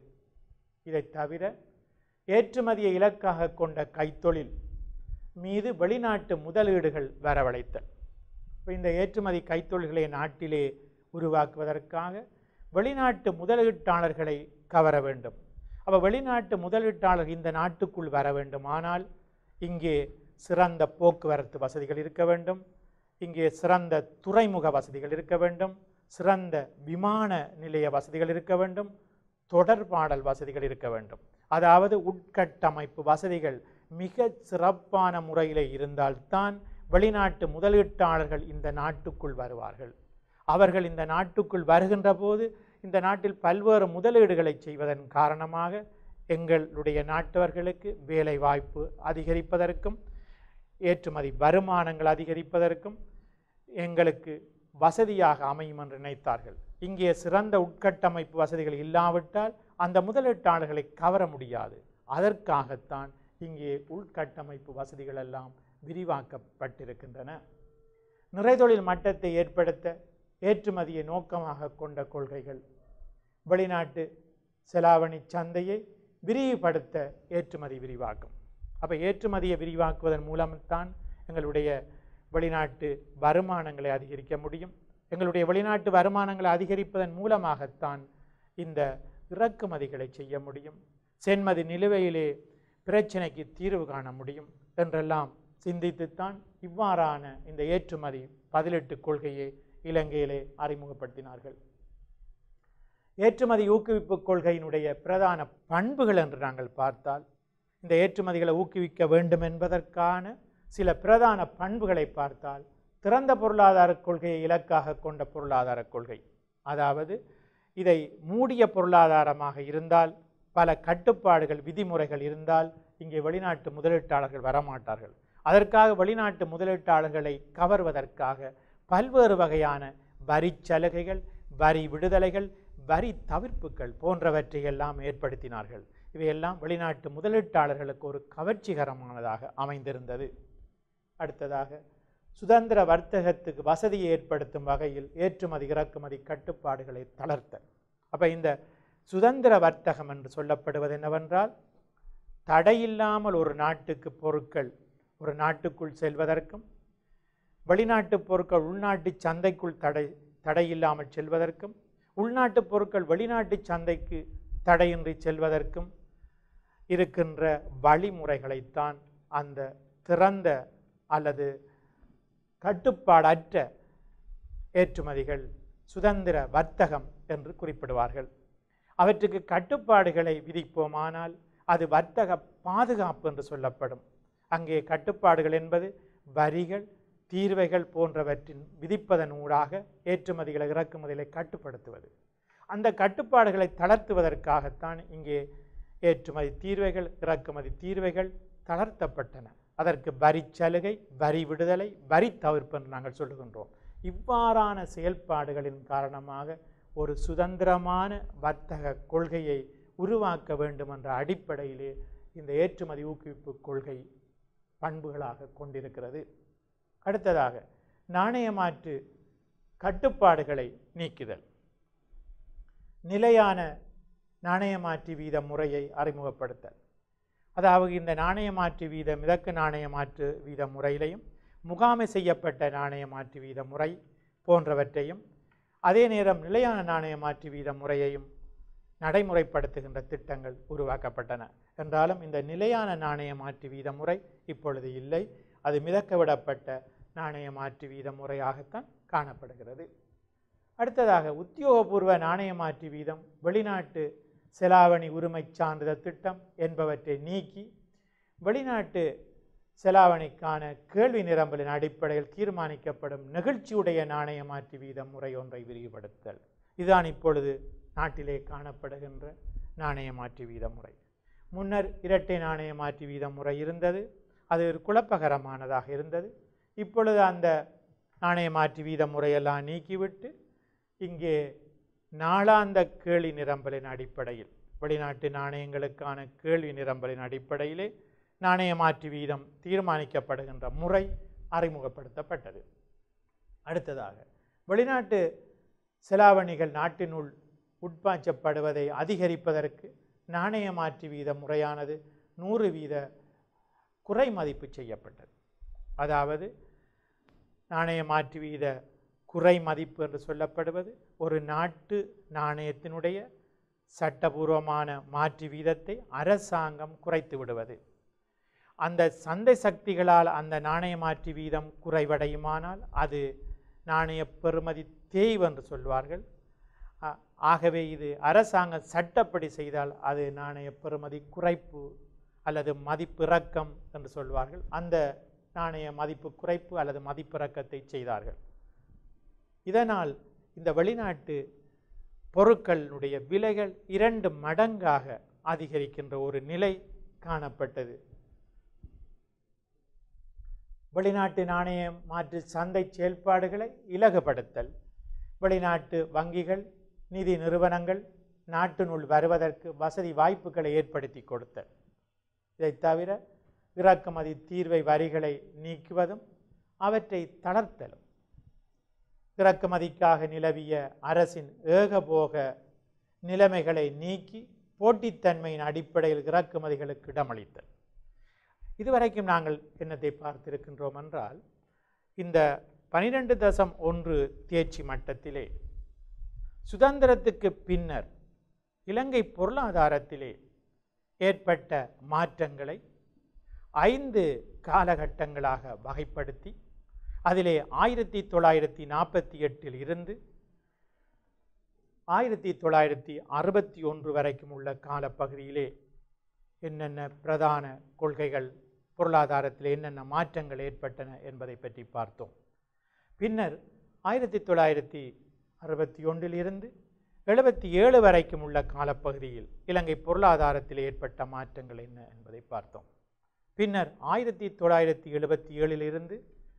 இதை தவிர ஏற்றுமதியை இலக்காக கொண்ட கைத்தொழில் மீது வெளிநாட்டு முதலீடுகள் வரவழைத்தல் இப்போ இந்த ஏற்றுமதி கைத்தொழில்களை நாட்டிலே உருவாக்குவதற்காக வெளிநாட்டு முதலீட்டாளர்களை கவர வேண்டும் அப்போ வெளிநாட்டு முதலீட்டாளர் இந்த நாட்டுக்குள் வர வேண்டுமானால் இங்கே சிறந்த போக்குவரத்து வசதிகள் இருக்க வேண்டும் இங்கே சிறந்த துறைமுக வசதிகள் இருக்க வேண்டும் சிறந்த விமான நிலைய வசதிகள் இருக்க வேண்டும் தொடர்பாடல் வசதிகள் இருக்க வேண்டும் அதாவது உட்கட்டமைப்பு வசதிகள் மிக சிறப்பான முறையில் இருந்தால்தான் வெளிநாட்டு முதலீட்டாளர்கள் இந்த நாட்டுக்குள் வருவார்கள் அவர்கள் இந்த நாட்டுக்குள் வருகின்ற போது இந்த நாட்டில் பல்வேறு முதலீடுகளை செய்வதன் காரணமாக எங்களுடைய நாட்டவர்களுக்கு வேலை வாய்ப்பு அதிகரிப்பதற்கும் ஏற்றுமதி வருமானங்கள் அதிகரிப்பதற்கும் எங்களுக்கு வசதியாக அமையும் என்று நினைத்தார்கள் இங்கே சிறந்த உட்கட்டமைப்பு வசதிகள் இல்லாவிட்டால் அந்த முதலீட்டாளர்களை கவர முடியாது அதற்காகத்தான் இங்கே உள்கட்டமைப்பு வசதிகள் எல்லாம் விரிவாக்கப்பட்டிருக்கின்றன நிறைதொழில் மட்டத்தை ஏற்படுத்த ஏற்றுமதியை நோக்கமாக கொண்ட கொள்கைகள் வெளிநாட்டு செலாவணி சந்தையை விரிவுபடுத்த ஏற்றுமதி விரிவாக்கும் அப்போ ஏற்றுமதியை விரிவாக்குவதன் மூலம்தான் எங்களுடைய வெளிநாட்டு வருமானங்களை அதிகரிக்க முடியும் எங்களுடைய வெளிநாட்டு வருமானங்களை அதிகரிப்பதன் மூலமாகத்தான் இந்த இறக்குமதிகளை செய்ய முடியும் சென்மதி நிலுவையிலே பிரச்சனைக்கு தீர்வு காண முடியும் என்றெல்லாம் சிந்தித்துத்தான் இவ்வாறான இந்த ஏற்றுமதி பதிலெட்டு கொள்கையை இலங்கையிலே அறிமுகப்படுத்தினார்கள் ஏற்றுமதி ஊக்குவிப்பு கொள்கையினுடைய பிரதான பண்புகள் என்று நாங்கள் பார்த்தால் இந்த ஏற்றுமதிகளை ஊக்குவிக்க வேண்டும் என்பதற்கான சில பிரதான பண்புகளை பார்த்தால் திறந்த பொருளாதார கொள்கையை இலக்காக கொண்ட பொருளாதார கொள்கை அதாவது இதை மூடிய பொருளாதாரமாக இருந்தால் பல கட்டுப்பாடுகள் விதிமுறைகள் இருந்தால் இங்கே வெளிநாட்டு முதலீட்டாளர்கள் வரமாட்டார்கள் அதற்காக வெளிநாட்டு முதலீட்டாளர்களை கவர்வதற்காக பல்வேறு வகையான வரி சலுகைகள் வரி விடுதலைகள் வரி தவிர்ப்புகள் போன்றவற்றை எல்லாம் ஏற்படுத்தினார்கள் இவையெல்லாம் வெளிநாட்டு முதலீட்டாளர்களுக்கு ஒரு கவர்ச்சிகரமானதாக அமைந்திருந்தது அடுத்ததாக சுதந்திர வர்த்தகத்துக்கு வசதியை ஏற்படுத்தும் வகையில் ஏற்றுமதி இறக்குமதி கட்டுப்பாடுகளை தளர்த்த அப்போ இந்த சுதந்திர வர்த்தகம் என்று சொல்லப்படுவது என்னவென்றால் தடையில்லாமல் ஒரு நாட்டுக்கு பொருட்கள் ஒரு நாட்டுக்குள் செல்வதற்கும் வெளிநாட்டு பொருட்கள் உள்நாட்டு சந்தைக்குள் தடை தடையில்லாமல் செல்வதற்கும் உள்நாட்டு பொருட்கள் வெளிநாட்டு சந்தைக்கு தடையின்றி செல்வதற்கும் இருக்கின்ற வழிமுறைகளைத்தான் அந்த திறந்த அல்லது கட்டுப்பாடற்ற ஏற்றுமதிகள் சுதந்திர வர்த்தகம் என்று குறிப்பிடுவார்கள் அவற்றுக்கு கட்டுப்பாடுகளை விதிப்போமானால் அது வர்த்தக பாதுகாப்பு என்று சொல்லப்படும் அங்கே கட்டுப்பாடுகள் என்பது வரிகள் தீர்வைகள் போன்றவற்றின் விதிப்பதன் ஊடாக ஏற்றுமதிகளை இறக்குமதிகளை கட்டுப்படுத்துவது அந்த கட்டுப்பாடுகளை தளர்த்துவதற்காகத்தான் இங்கே ஏற்றுமதி தீர்வைகள் இறக்குமதி தீர்வைகள் தளர்த்தப்பட்டன அதற்கு வரி சலுகை வரி விடுதலை வரி தவிர்ப்பு என்று நாங்கள் சொல்லுகின்றோம் இவ்வாறான செயல்பாடுகளின் காரணமாக ஒரு சுதந்திரமான வர்த்தக கொள்கையை உருவாக்க வேண்டும் என்ற அடிப்படையிலே இந்த ஏற்றுமதி ஊக்குவிப்பு கொள்கை பண்புகளாக கொண்டிருக்கிறது அடுத்ததாக நாணய மாற்று கட்டுப்பாடுகளை நீக்குதல் நிலையான நாணய மாற்று வீத முறையை அறிமுகப்படுத்தல் அதாவது இந்த நாணய மாற்று வீத மிதக்கு நாணய மாற்று வீத முறையிலையும் முகாமை செய்யப்பட்ட நாணய மாற்று வீத முறை போன்றவற்றையும் அதே நேரம் நிலையான நாணய மாற்று வீத முறையையும் நடைமுறைப்படுத்துகின்ற திட்டங்கள் உருவாக்கப்பட்டன என்றாலும் இந்த நிலையான நாணய மாற்று வீத முறை இப்பொழுது இல்லை அது மிதக்க விடப்பட்ட நாணய மாற்று வீத முறையாகத்தான் காணப்படுகிறது அடுத்ததாக உத்தியோகபூர்வ நாணய மாற்று வீதம் வெளிநாட்டு செலாவணி உரிமை சான்றிதழ் திட்டம் என்பவற்றை நீக்கி வெளிநாட்டு செலாவணிக்கான கேள்வி நிரம்பலின் அடிப்படையில் தீர்மானிக்கப்படும் நெகிழ்ச்சியுடைய நாணய மாற்று வீதம் முறை ஒன்றை விரிவுபடுத்தல் இதுதான் இப்பொழுது நாட்டிலே காணப்படுகின்ற நாணய மாற்று வீத முறை முன்னர் இரட்டை நாணய மாற்று வீத முறை இருந்தது அது ஒரு குழப்பகரமானதாக இருந்தது இப்பொழுது அந்த நாணய மாற்று வீத முறையெல்லாம் நீக்கிவிட்டு இங்கே நாளாந்த கேள்வி நிரம்பலின் அடிப்படையில் வெளிநாட்டு நாணயங்களுக்கான கேள்வி நிரம்பலின் அடிப்படையிலே நாணய மாற்று வீதம் தீர்மானிக்கப்படுகின்ற முறை அறிமுகப்படுத்தப்பட்டது அடுத்ததாக வெளிநாட்டு செலாவணிகள் நாட்டினுள் உட்பாய்ச்சப்படுவதை அதிகரிப்பதற்கு நாணய மாற்று வீத முறையானது நூறு வீத குறை மதிப்பு செய்யப்பட்டது அதாவது நாணய மாற்று வீத குறை மதிப்பு என்று சொல்லப்படுவது ஒரு நாட்டு நாணயத்தினுடைய சட்டபூர்வமான மாற்று வீதத்தை அரசாங்கம் குறைத்து விடுவது அந்த சந்தை சக்திகளால் அந்த நாணய மாற்று வீதம் குறைவடையுமானால் அது நாணய பெறுமதி தேய்வு என்று சொல்வார்கள் ஆ- ஆகவே இது அரசாங்கம் சட்டப்படி செய்தால் அது நாணய பெறுமதி குறைப்பு அல்லது மதிப்பிறக்கம் என்று சொல்வார்கள் அந்த நாணய மதிப்பு குறைப்பு அல்லது மதிப்பிறக்கத்தை செய்தார்கள் இதனால் இந்த வெளிநாட்டு பொருட்களுடைய விலைகள் இரண்டு மடங்காக அதிகரிக்கின்ற ஒரு நிலை காணப்பட்டது வெளிநாட்டு நாணய மாற்று சந்தை செயல்பாடுகளை இலகுபடுத்தல் வெளிநாட்டு வங்கிகள் நிதி நிறுவனங்கள் நாட்டினுள் வருவதற்கு வசதி வாய்ப்புகளை ஏற்படுத்தி கொடுத்தல் இதைத் தவிர இறக்குமதி தீர்வை வரிகளை நீக்குவதும் அவற்றை தளர்த்தலும் இறக்குமதிக்காக நிலவிய அரசின் ஏகபோக நிலைமைகளை நீக்கி போட்டித்தன்மையின் அடிப்படையில் இறக்குமதிகளுக்கு இடமளித்தல் இதுவரைக்கும் நாங்கள் என்னத்தை பார்த்திருக்கின்றோம் என்றால் இந்த பனிரெண்டு தசம் ஒன்று தேர்ச்சி மட்டத்திலே சுதந்திரத்துக்கு பின்னர் இலங்கை பொருளாதாரத்திலே ஏற்பட்ட மாற்றங்களை ஐந்து காலகட்டங்களாக வகைப்படுத்தி அதிலே ஆயிரத்தி தொள்ளாயிரத்தி நாற்பத்தி எட்டில் இருந்து ஆயிரத்தி தொள்ளாயிரத்தி அறுபத்தி ஒன்று வரைக்கும் உள்ள காலப்பகுதியிலே என்னென்ன பிரதான கொள்கைகள் பொருளாதாரத்தில் என்னென்ன மாற்றங்கள் ஏற்பட்டன என்பதை பற்றி பார்த்தோம் பின்னர் ஆயிரத்தி தொள்ளாயிரத்தி அறுபத்தி ஒன்றில் இருந்து எழுபத்தி ஏழு வரைக்கும் உள்ள காலப்பகுதியில் இலங்கை பொருளாதாரத்தில் ஏற்பட்ட மாற்றங்கள் என்ன என்பதை பார்த்தோம் பின்னர் ஆயிரத்தி தொள்ளாயிரத்தி எழுபத்தி ஏழிலிருந்து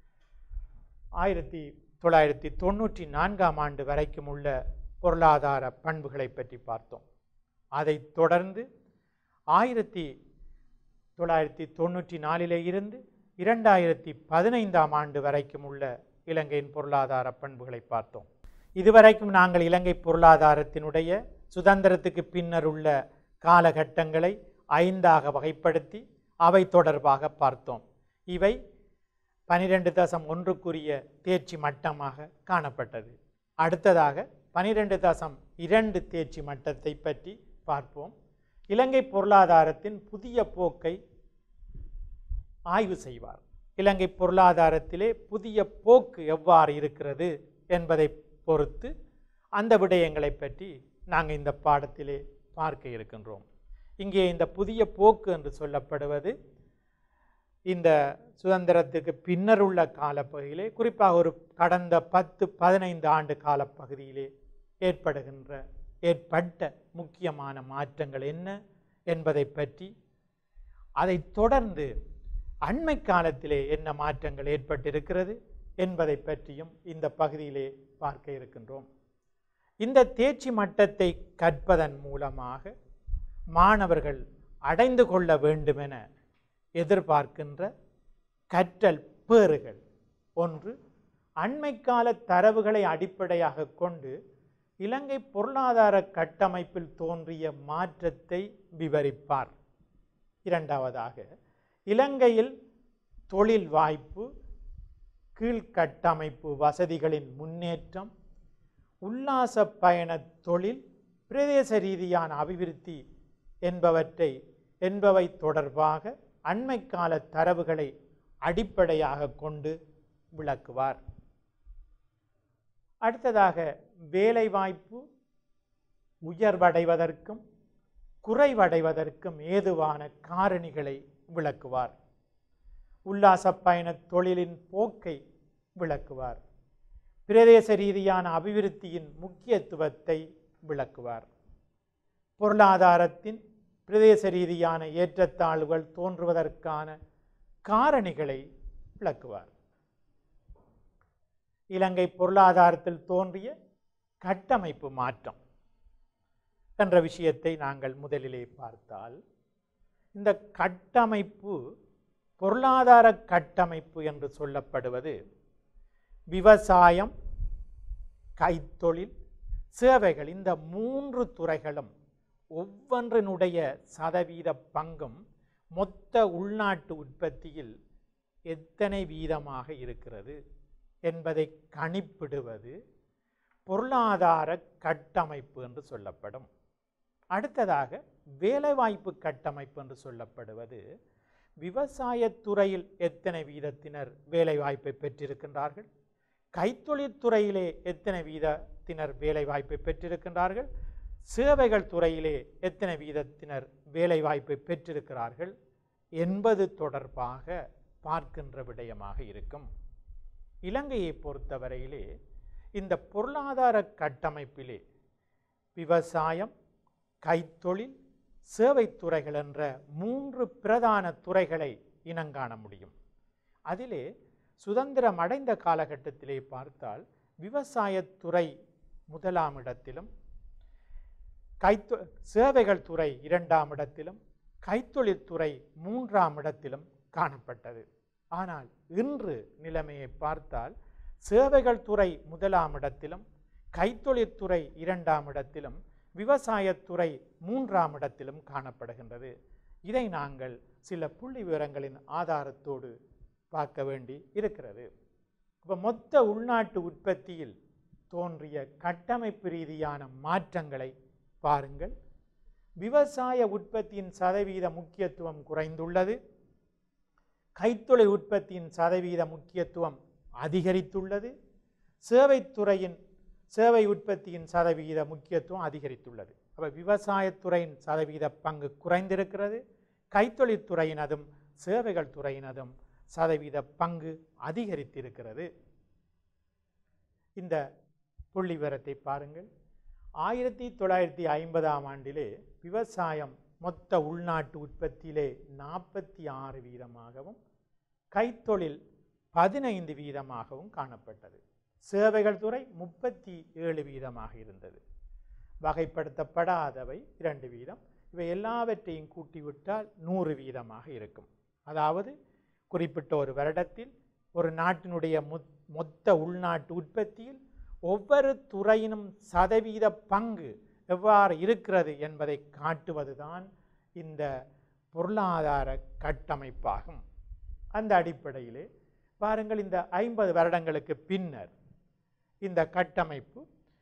ஆயிரத்தி தொள்ளாயிரத்தி தொண்ணூற்றி நான்காம் ஆண்டு வரைக்கும் உள்ள பொருளாதார பண்புகளை பற்றி பார்த்தோம் அதைத் தொடர்ந்து ஆயிரத்தி தொள்ளாயிரத்தி தொண்ணூற்றி நாலிலே இருந்து இரண்டாயிரத்தி பதினைந்தாம் ஆண்டு வரைக்கும் உள்ள இலங்கையின் பொருளாதார பண்புகளை பார்த்தோம் இதுவரைக்கும் நாங்கள் இலங்கை பொருளாதாரத்தினுடைய சுதந்திரத்துக்கு பின்னர் உள்ள காலகட்டங்களை ஐந்தாக வகைப்படுத்தி அவை தொடர்பாக பார்த்தோம் இவை பனிரெண்டு தசம் ஒன்றுக்குரிய தேர்ச்சி மட்டமாக காணப்பட்டது அடுத்ததாக பனிரெண்டு தசம் இரண்டு தேர்ச்சி மட்டத்தை பற்றி பார்ப்போம் இலங்கை பொருளாதாரத்தின் புதிய போக்கை ஆய்வு செய்வார் இலங்கை பொருளாதாரத்திலே புதிய போக்கு எவ்வாறு இருக்கிறது என்பதை பொறுத்து அந்த விடயங்களை பற்றி நாங்கள் இந்த பாடத்திலே பார்க்க இருக்கின்றோம் இங்கே இந்த புதிய போக்கு என்று சொல்லப்படுவது இந்த சுதந்திரத்துக்கு பின்னர் உள்ள காலப்பகுதியிலே குறிப்பாக ஒரு கடந்த பத்து பதினைந்து ஆண்டு காலப்பகுதியிலே ஏற்படுகின்ற ஏற்பட்ட முக்கியமான மாற்றங்கள் என்ன என்பதை பற்றி அதைத் தொடர்ந்து அண்மை காலத்திலே என்ன மாற்றங்கள் ஏற்பட்டிருக்கிறது என்பதை பற்றியும் இந்த பகுதியிலே பார்க்க இருக்கின்றோம் இந்த தேர்ச்சி மட்டத்தை கற்பதன் மூலமாக மாணவர்கள் அடைந்து கொள்ள வேண்டுமென எதிர்பார்க்கின்ற கற்றல் பேறுகள் ஒன்று அண்மைக்கால தரவுகளை அடிப்படையாக கொண்டு இலங்கை பொருளாதார கட்டமைப்பில் தோன்றிய மாற்றத்தை விவரிப்பார் இரண்டாவதாக இலங்கையில் தொழில் வாய்ப்பு கீழ்கட்டமைப்பு வசதிகளின் முன்னேற்றம் உல்லாச பயண தொழில் பிரதேச ரீதியான அபிவிருத்தி என்பவற்றை என்பவை தொடர்பாக அண்மைக்கால தரவுகளை அடிப்படையாக கொண்டு விளக்குவார் அடுத்ததாக வேலைவாய்ப்பு உயர்வடைவதற்கும் குறைவடைவதற்கும் ஏதுவான காரணிகளை விளக்குவார் உல்லாச பயண தொழிலின் போக்கை விளக்குவார் பிரதேச ரீதியான அபிவிருத்தியின் முக்கியத்துவத்தை விளக்குவார் பொருளாதாரத்தின் பிரதேச ரீதியான ஏற்றத்தாழ்வுகள் தோன்றுவதற்கான காரணிகளை விளக்குவார் இலங்கை பொருளாதாரத்தில் தோன்றிய கட்டமைப்பு மாற்றம் என்ற விஷயத்தை நாங்கள் முதலிலே பார்த்தால் இந்த கட்டமைப்பு பொருளாதார கட்டமைப்பு என்று சொல்லப்படுவது விவசாயம் கைத்தொழில் சேவைகள் இந்த மூன்று துறைகளும் ஒவ்வொன்றினுடைய சதவீத பங்கும் மொத்த உள்நாட்டு உற்பத்தியில் எத்தனை வீதமாக இருக்கிறது என்பதை கணிப்பிடுவது பொருளாதார கட்டமைப்பு என்று சொல்லப்படும் அடுத்ததாக வேலைவாய்ப்பு கட்டமைப்பு என்று சொல்லப்படுவது விவசாயத்துறையில் எத்தனை வீதத்தினர் வேலைவாய்ப்பை பெற்றிருக்கின்றார்கள் கைத்தொழில் துறையிலே எத்தனை வீதத்தினர் வேலைவாய்ப்பை பெற்றிருக்கின்றார்கள் சேவைகள் துறையிலே எத்தனை வீதத்தினர் வேலைவாய்ப்பை பெற்றிருக்கிறார்கள் என்பது தொடர்பாக பார்க்கின்ற விடயமாக இருக்கும் இலங்கையை பொறுத்தவரையிலே இந்த பொருளாதார கட்டமைப்பிலே விவசாயம் கைத்தொழில் சேவைத் துறைகள் என்ற மூன்று பிரதான துறைகளை இனங்காண முடியும் அதிலே சுதந்திரம் அடைந்த காலகட்டத்திலே பார்த்தால் விவசாயத்துறை முதலாம் இடத்திலும் கைத்தொ சேவைகள் துறை இரண்டாம் இடத்திலும் கைத்தொழில் துறை மூன்றாம் இடத்திலும் காணப்பட்டது ஆனால் இன்று நிலைமையை பார்த்தால் சேவைகள் துறை முதலாம் இடத்திலும் கைத்தொழிற்துறை இரண்டாம் இடத்திலும் விவசாயத்துறை மூன்றாம் இடத்திலும் காணப்படுகின்றது இதை நாங்கள் சில புள்ளி விவரங்களின் ஆதாரத்தோடு பார்க்க வேண்டி இருக்கிறது இப்போ மொத்த உள்நாட்டு உற்பத்தியில் தோன்றிய கட்டமைப்பு ரீதியான மாற்றங்களை பாருங்கள் விவசாய உற்பத்தியின் சதவீத முக்கியத்துவம் குறைந்துள்ளது கைத்தொழில் உற்பத்தியின் சதவீத முக்கியத்துவம் அதிகரித்துள்ளது சேவைத்துறையின் சேவை உற்பத்தியின் சதவீத முக்கியத்துவம் அதிகரித்துள்ளது அப்போ விவசாயத்துறையின் சதவீத பங்கு குறைந்திருக்கிறது கைத்தொழில் துறையினதும் சேவைகள் துறையினதும் சதவீத பங்கு அதிகரித்திருக்கிறது இந்த புள்ளி விவரத்தை பாருங்கள் ஆயிரத்தி தொள்ளாயிரத்தி ஐம்பதாம் ஆண்டிலே விவசாயம் மொத்த உள்நாட்டு உற்பத்தியிலே நாற்பத்தி ஆறு வீதமாகவும் கைத்தொழில் பதினைந்து வீதமாகவும் காணப்பட்டது சேவைகள் துறை முப்பத்தி ஏழு வீதமாக இருந்தது வகைப்படுத்தப்படாதவை இரண்டு வீதம் இவை எல்லாவற்றையும் கூட்டிவிட்டால் நூறு வீதமாக இருக்கும் அதாவது குறிப்பிட்ட ஒரு வருடத்தில் ஒரு நாட்டினுடைய மொத் மொத்த உள்நாட்டு உற்பத்தியில் ஒவ்வொரு துறையினும் சதவீத பங்கு எவ்வாறு இருக்கிறது என்பதை காட்டுவதுதான் இந்த பொருளாதார கட்டமைப்பாகும் அந்த அடிப்படையிலே பாருங்கள் இந்த ஐம்பது வருடங்களுக்கு பின்னர் இந்த கட்டமைப்பு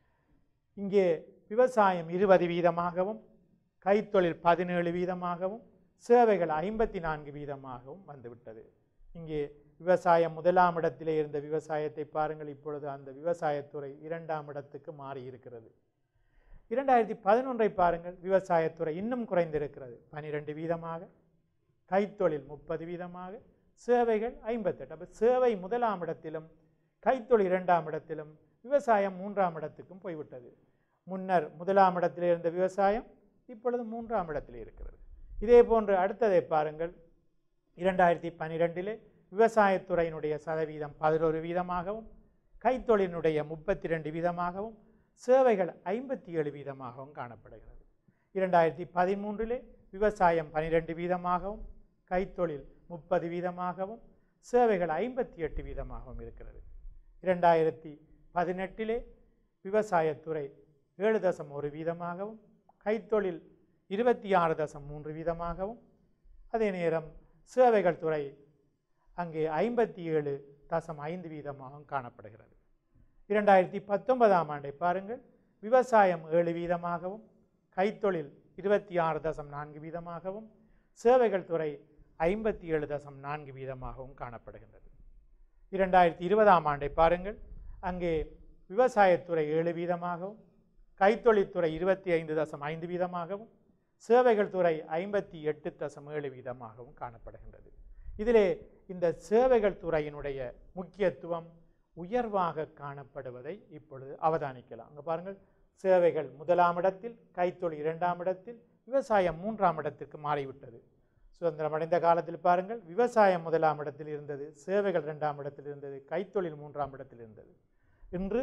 இங்கே விவசாயம் இருபது வீதமாகவும் கைத்தொழில் பதினேழு வீதமாகவும் சேவைகள் ஐம்பத்தி நான்கு வீதமாகவும் வந்துவிட்டது இங்கே விவசாயம் முதலாம் இடத்திலே இருந்த விவசாயத்தை பாருங்கள் இப்பொழுது அந்த விவசாயத்துறை இரண்டாம் இடத்துக்கு மாறி இருக்கிறது இரண்டாயிரத்தி பதினொன்றை பாருங்கள் விவசாயத்துறை இன்னும் குறைந்திருக்கிறது பனிரெண்டு வீதமாக கைத்தொழில் முப்பது வீதமாக சேவைகள் ஐம்பத்தெட்டு அப்போ சேவை முதலாம் இடத்திலும் கைத்தொழில் இரண்டாம் இடத்திலும் விவசாயம் மூன்றாம் இடத்துக்கும் போய்விட்டது முன்னர் முதலாம் இடத்திலே இருந்த விவசாயம் இப்பொழுது மூன்றாம் இடத்திலே இருக்கிறது இதே போன்று அடுத்ததை பாருங்கள் இரண்டாயிரத்தி பன்னிரெண்டிலே விவசாயத்துறையினுடைய சதவீதம் பதினோரு வீதமாகவும் கைத்தொழிலினுடைய முப்பத்தி ரெண்டு வீதமாகவும் சேவைகள் ஐம்பத்தி ஏழு வீதமாகவும் காணப்படுகிறது இரண்டாயிரத்தி பதிமூன்றிலே விவசாயம் பனிரெண்டு வீதமாகவும் கைத்தொழில் முப்பது வீதமாகவும் சேவைகள் ஐம்பத்தி எட்டு வீதமாகவும் இருக்கிறது இரண்டாயிரத்தி பதினெட்டிலே விவசாயத்துறை ஏழு தசம் ஒரு வீதமாகவும் கைத்தொழில் இருபத்தி ஆறு தசம் மூன்று வீதமாகவும் அதே நேரம் சேவைகள் துறை அங்கே ஐம்பத்தி ஏழு தசம் ஐந்து வீதமாகவும் காணப்படுகிறது இரண்டாயிரத்தி பத்தொன்பதாம் ஆண்டை பாருங்கள் விவசாயம் ஏழு வீதமாகவும் கைத்தொழில் இருபத்தி ஆறு தசம் நான்கு வீதமாகவும் சேவைகள் துறை ஐம்பத்தி ஏழு தசம் நான்கு வீதமாகவும் காணப்படுகின்றது இரண்டாயிரத்தி இருபதாம் ஆண்டை பாருங்கள் அங்கே விவசாயத்துறை ஏழு வீதமாகவும் கைத்தொழில்துறை இருபத்தி ஐந்து தசம் ஐந்து வீதமாகவும் சேவைகள் துறை ஐம்பத்தி எட்டு தசம் ஏழு வீதமாகவும் காணப்படுகின்றது இதிலே இந்த சேவைகள் துறையினுடைய முக்கியத்துவம் உயர்வாக காணப்படுவதை இப்பொழுது அவதானிக்கலாம் அங்கே பாருங்கள் சேவைகள் முதலாம் இடத்தில் கைத்தொழில் இரண்டாம் இடத்தில் விவசாயம் மூன்றாம் இடத்திற்கு மாறிவிட்டது சுதந்திரம் அடைந்த காலத்தில் பாருங்கள் விவசாயம் முதலாம் இடத்தில் இருந்தது சேவைகள் இரண்டாம் இடத்தில் இருந்தது கைத்தொழில் மூன்றாம் இடத்தில் இருந்தது இன்று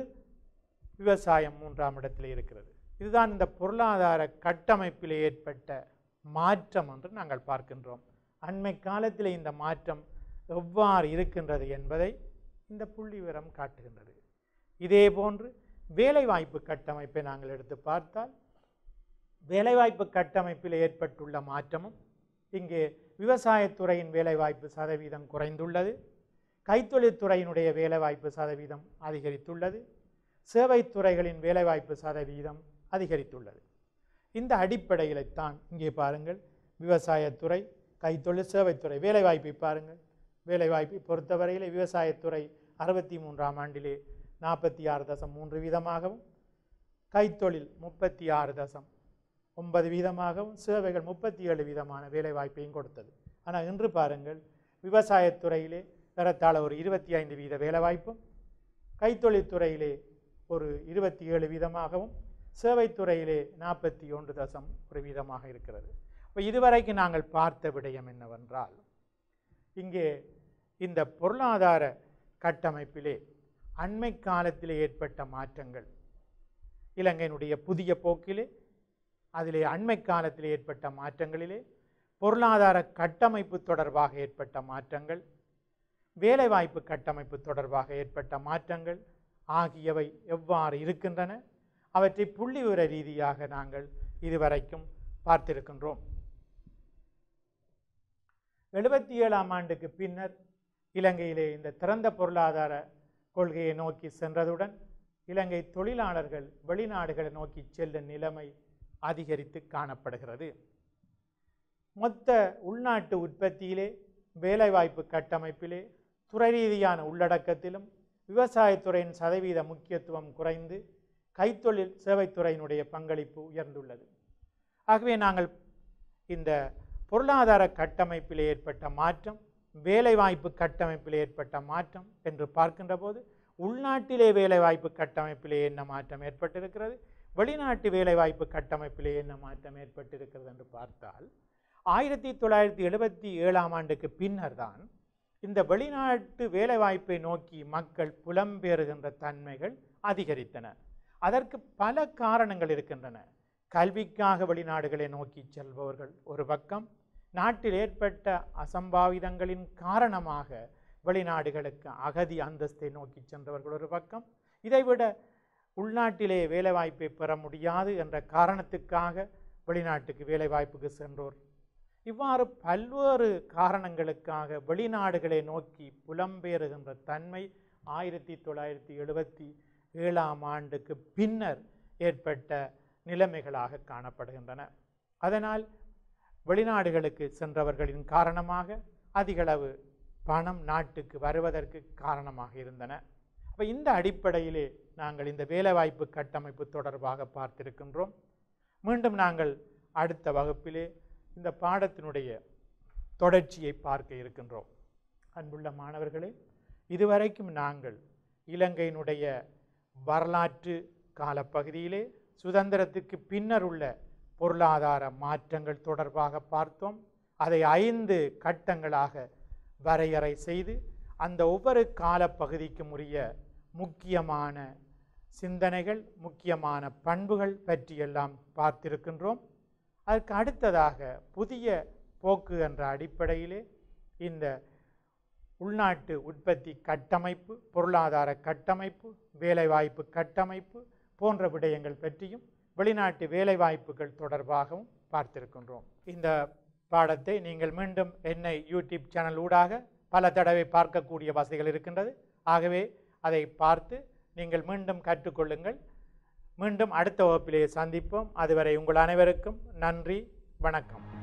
விவசாயம் மூன்றாம் இடத்தில் இருக்கிறது இதுதான் இந்த பொருளாதார கட்டமைப்பில் ஏற்பட்ட மாற்றம் என்று நாங்கள் பார்க்கின்றோம் அண்மை காலத்தில் இந்த மாற்றம் எவ்வாறு இருக்கின்றது என்பதை இந்த புள்ளி விவரம் காட்டுகின்றது இதே போன்று வேலைவாய்ப்பு கட்டமைப்பை நாங்கள் எடுத்து பார்த்தால் வேலைவாய்ப்பு கட்டமைப்பில் ஏற்பட்டுள்ள மாற்றமும் இங்கே விவசாயத்துறையின் வேலைவாய்ப்பு சதவீதம் குறைந்துள்ளது கைத்தொழில்துறையினுடைய வேலைவாய்ப்பு சதவீதம் அதிகரித்துள்ளது சேவைத்துறைகளின் வேலைவாய்ப்பு சதவீதம் அதிகரித்துள்ளது இந்த அடிப்படையில்தான் இங்கே பாருங்கள் விவசாயத்துறை கைத்தொழில் சேவைத்துறை வேலைவாய்ப்பை பாருங்கள் வேலைவாய்ப்பை பொறுத்தவரையில் விவசாயத்துறை அறுபத்தி மூன்றாம் ஆண்டிலே நாற்பத்தி ஆறு தசம் மூன்று வீதமாகவும் கைத்தொழில் முப்பத்தி ஆறு தசம் ஒன்பது வீதமாகவும் சேவைகள் முப்பத்தி ஏழு வீதமான வேலைவாய்ப்பையும் கொடுத்தது ஆனால் இன்று பாருங்கள் விவசாயத்துறையிலே ஏறத்தாழ ஒரு இருபத்தி ஐந்து வீத வேலைவாய்ப்பும் கைத்தொழில்துறையிலே ஒரு இருபத்தி ஏழு வீதமாகவும் சேவைத்துறையிலே நாற்பத்தி ஒன்று தசம் ஒரு வீதமாக இருக்கிறது இப்போ இதுவரைக்கும் நாங்கள் பார்த்த விடயம் என்னவென்றால் இங்கே இந்த பொருளாதார கட்டமைப்பிலே அண்மை காலத்திலே ஏற்பட்ட மாற்றங்கள் இலங்கையினுடைய புதிய போக்கிலே அதிலே அண்மை காலத்தில் ஏற்பட்ட மாற்றங்களிலே பொருளாதார கட்டமைப்பு தொடர்பாக ஏற்பட்ட மாற்றங்கள் வேலைவாய்ப்பு கட்டமைப்பு தொடர்பாக ஏற்பட்ட மாற்றங்கள் ஆகியவை எவ்வாறு இருக்கின்றன அவற்றை புள்ளி விவர ரீதியாக நாங்கள் இதுவரைக்கும் பார்த்திருக்கின்றோம் எழுபத்தி ஏழாம் ஆண்டுக்கு பின்னர் இலங்கையிலே இந்த திறந்த பொருளாதார கொள்கையை நோக்கி சென்றதுடன் இலங்கை தொழிலாளர்கள் வெளிநாடுகளை நோக்கி செல்லும் நிலைமை அதிகரித்து காணப்படுகிறது மொத்த உள்நாட்டு உற்பத்தியிலே வேலைவாய்ப்பு கட்டமைப்பிலே துறை ரீதியான உள்ளடக்கத்திலும் விவசாயத்துறையின் சதவீத முக்கியத்துவம் குறைந்து கைத்தொழில் சேவைத்துறையினுடைய பங்களிப்பு உயர்ந்துள்ளது ஆகவே நாங்கள் இந்த பொருளாதார கட்டமைப்பில் ஏற்பட்ட மாற்றம் வேலைவாய்ப்பு கட்டமைப்பில் ஏற்பட்ட மாற்றம் என்று பார்க்கின்ற போது உள்நாட்டிலே வேலைவாய்ப்பு கட்டமைப்பிலே என்ன மாற்றம் ஏற்பட்டிருக்கிறது வெளிநாட்டு வேலைவாய்ப்பு கட்டமைப்பிலே என்ன மாற்றம் ஏற்பட்டிருக்கிறது என்று பார்த்தால் ஆயிரத்தி தொள்ளாயிரத்தி எழுபத்தி ஏழாம் ஆண்டுக்கு பின்னர் தான் இந்த வெளிநாட்டு வேலைவாய்ப்பை நோக்கி மக்கள் புலம்பெயர்கின்ற தன்மைகள் அதிகரித்தன அதற்கு பல காரணங்கள் இருக்கின்றன கல்விக்காக வெளிநாடுகளை நோக்கி செல்பவர்கள் ஒரு பக்கம் நாட்டில் ஏற்பட்ட அசம்பாவிதங்களின் காரணமாக வெளிநாடுகளுக்கு அகதி அந்தஸ்தை நோக்கி சென்றவர்கள் ஒரு பக்கம் இதைவிட உள்நாட்டிலே வேலைவாய்ப்பை பெற முடியாது என்ற காரணத்துக்காக வெளிநாட்டுக்கு வேலைவாய்ப்புக்கு சென்றோர் இவ்வாறு பல்வேறு காரணங்களுக்காக வெளிநாடுகளை நோக்கி புலம்பெயருகின்ற தன்மை ஆயிரத்தி தொள்ளாயிரத்தி எழுபத்தி ஏழாம் ஆண்டுக்கு பின்னர் ஏற்பட்ட நிலைமைகளாக காணப்படுகின்றன அதனால் வெளிநாடுகளுக்கு சென்றவர்களின் காரணமாக அதிகளவு பணம் நாட்டுக்கு வருவதற்கு காரணமாக இருந்தன அப்போ இந்த அடிப்படையிலே நாங்கள் இந்த வேலைவாய்ப்பு கட்டமைப்பு தொடர்பாக பார்த்திருக்கின்றோம் மீண்டும் நாங்கள் அடுத்த வகுப்பிலே இந்த பாடத்தினுடைய தொடர்ச்சியை பார்க்க இருக்கின்றோம் அன்புள்ள மாணவர்களே இதுவரைக்கும் நாங்கள் இலங்கையினுடைய வரலாற்று காலப்பகுதியிலே சுதந்திரத்துக்கு பின்னர் உள்ள பொருளாதார மாற்றங்கள் தொடர்பாக பார்த்தோம் அதை ஐந்து கட்டங்களாக வரையறை செய்து அந்த ஒவ்வொரு காலப்பகுதிக்கும் உரிய முக்கியமான சிந்தனைகள் முக்கியமான பண்புகள் பற்றியெல்லாம் பார்த்திருக்கின்றோம் அதற்கு அடுத்ததாக புதிய போக்கு என்ற அடிப்படையிலே இந்த உள்நாட்டு உற்பத்தி கட்டமைப்பு பொருளாதார கட்டமைப்பு வேலைவாய்ப்பு கட்டமைப்பு போன்ற விடயங்கள் பற்றியும் வெளிநாட்டு வேலைவாய்ப்புகள் தொடர்பாகவும் பார்த்திருக்கின்றோம் இந்த பாடத்தை நீங்கள் மீண்டும் என்னை யூடியூப் சேனல் ஊடாக பல தடவை பார்க்கக்கூடிய வசதிகள் இருக்கின்றது ஆகவே அதை பார்த்து நீங்கள் மீண்டும் கற்றுக்கொள்ளுங்கள் மீண்டும் அடுத்த வகுப்பிலே சந்திப்போம் அதுவரை உங்கள் அனைவருக்கும் நன்றி வணக்கம்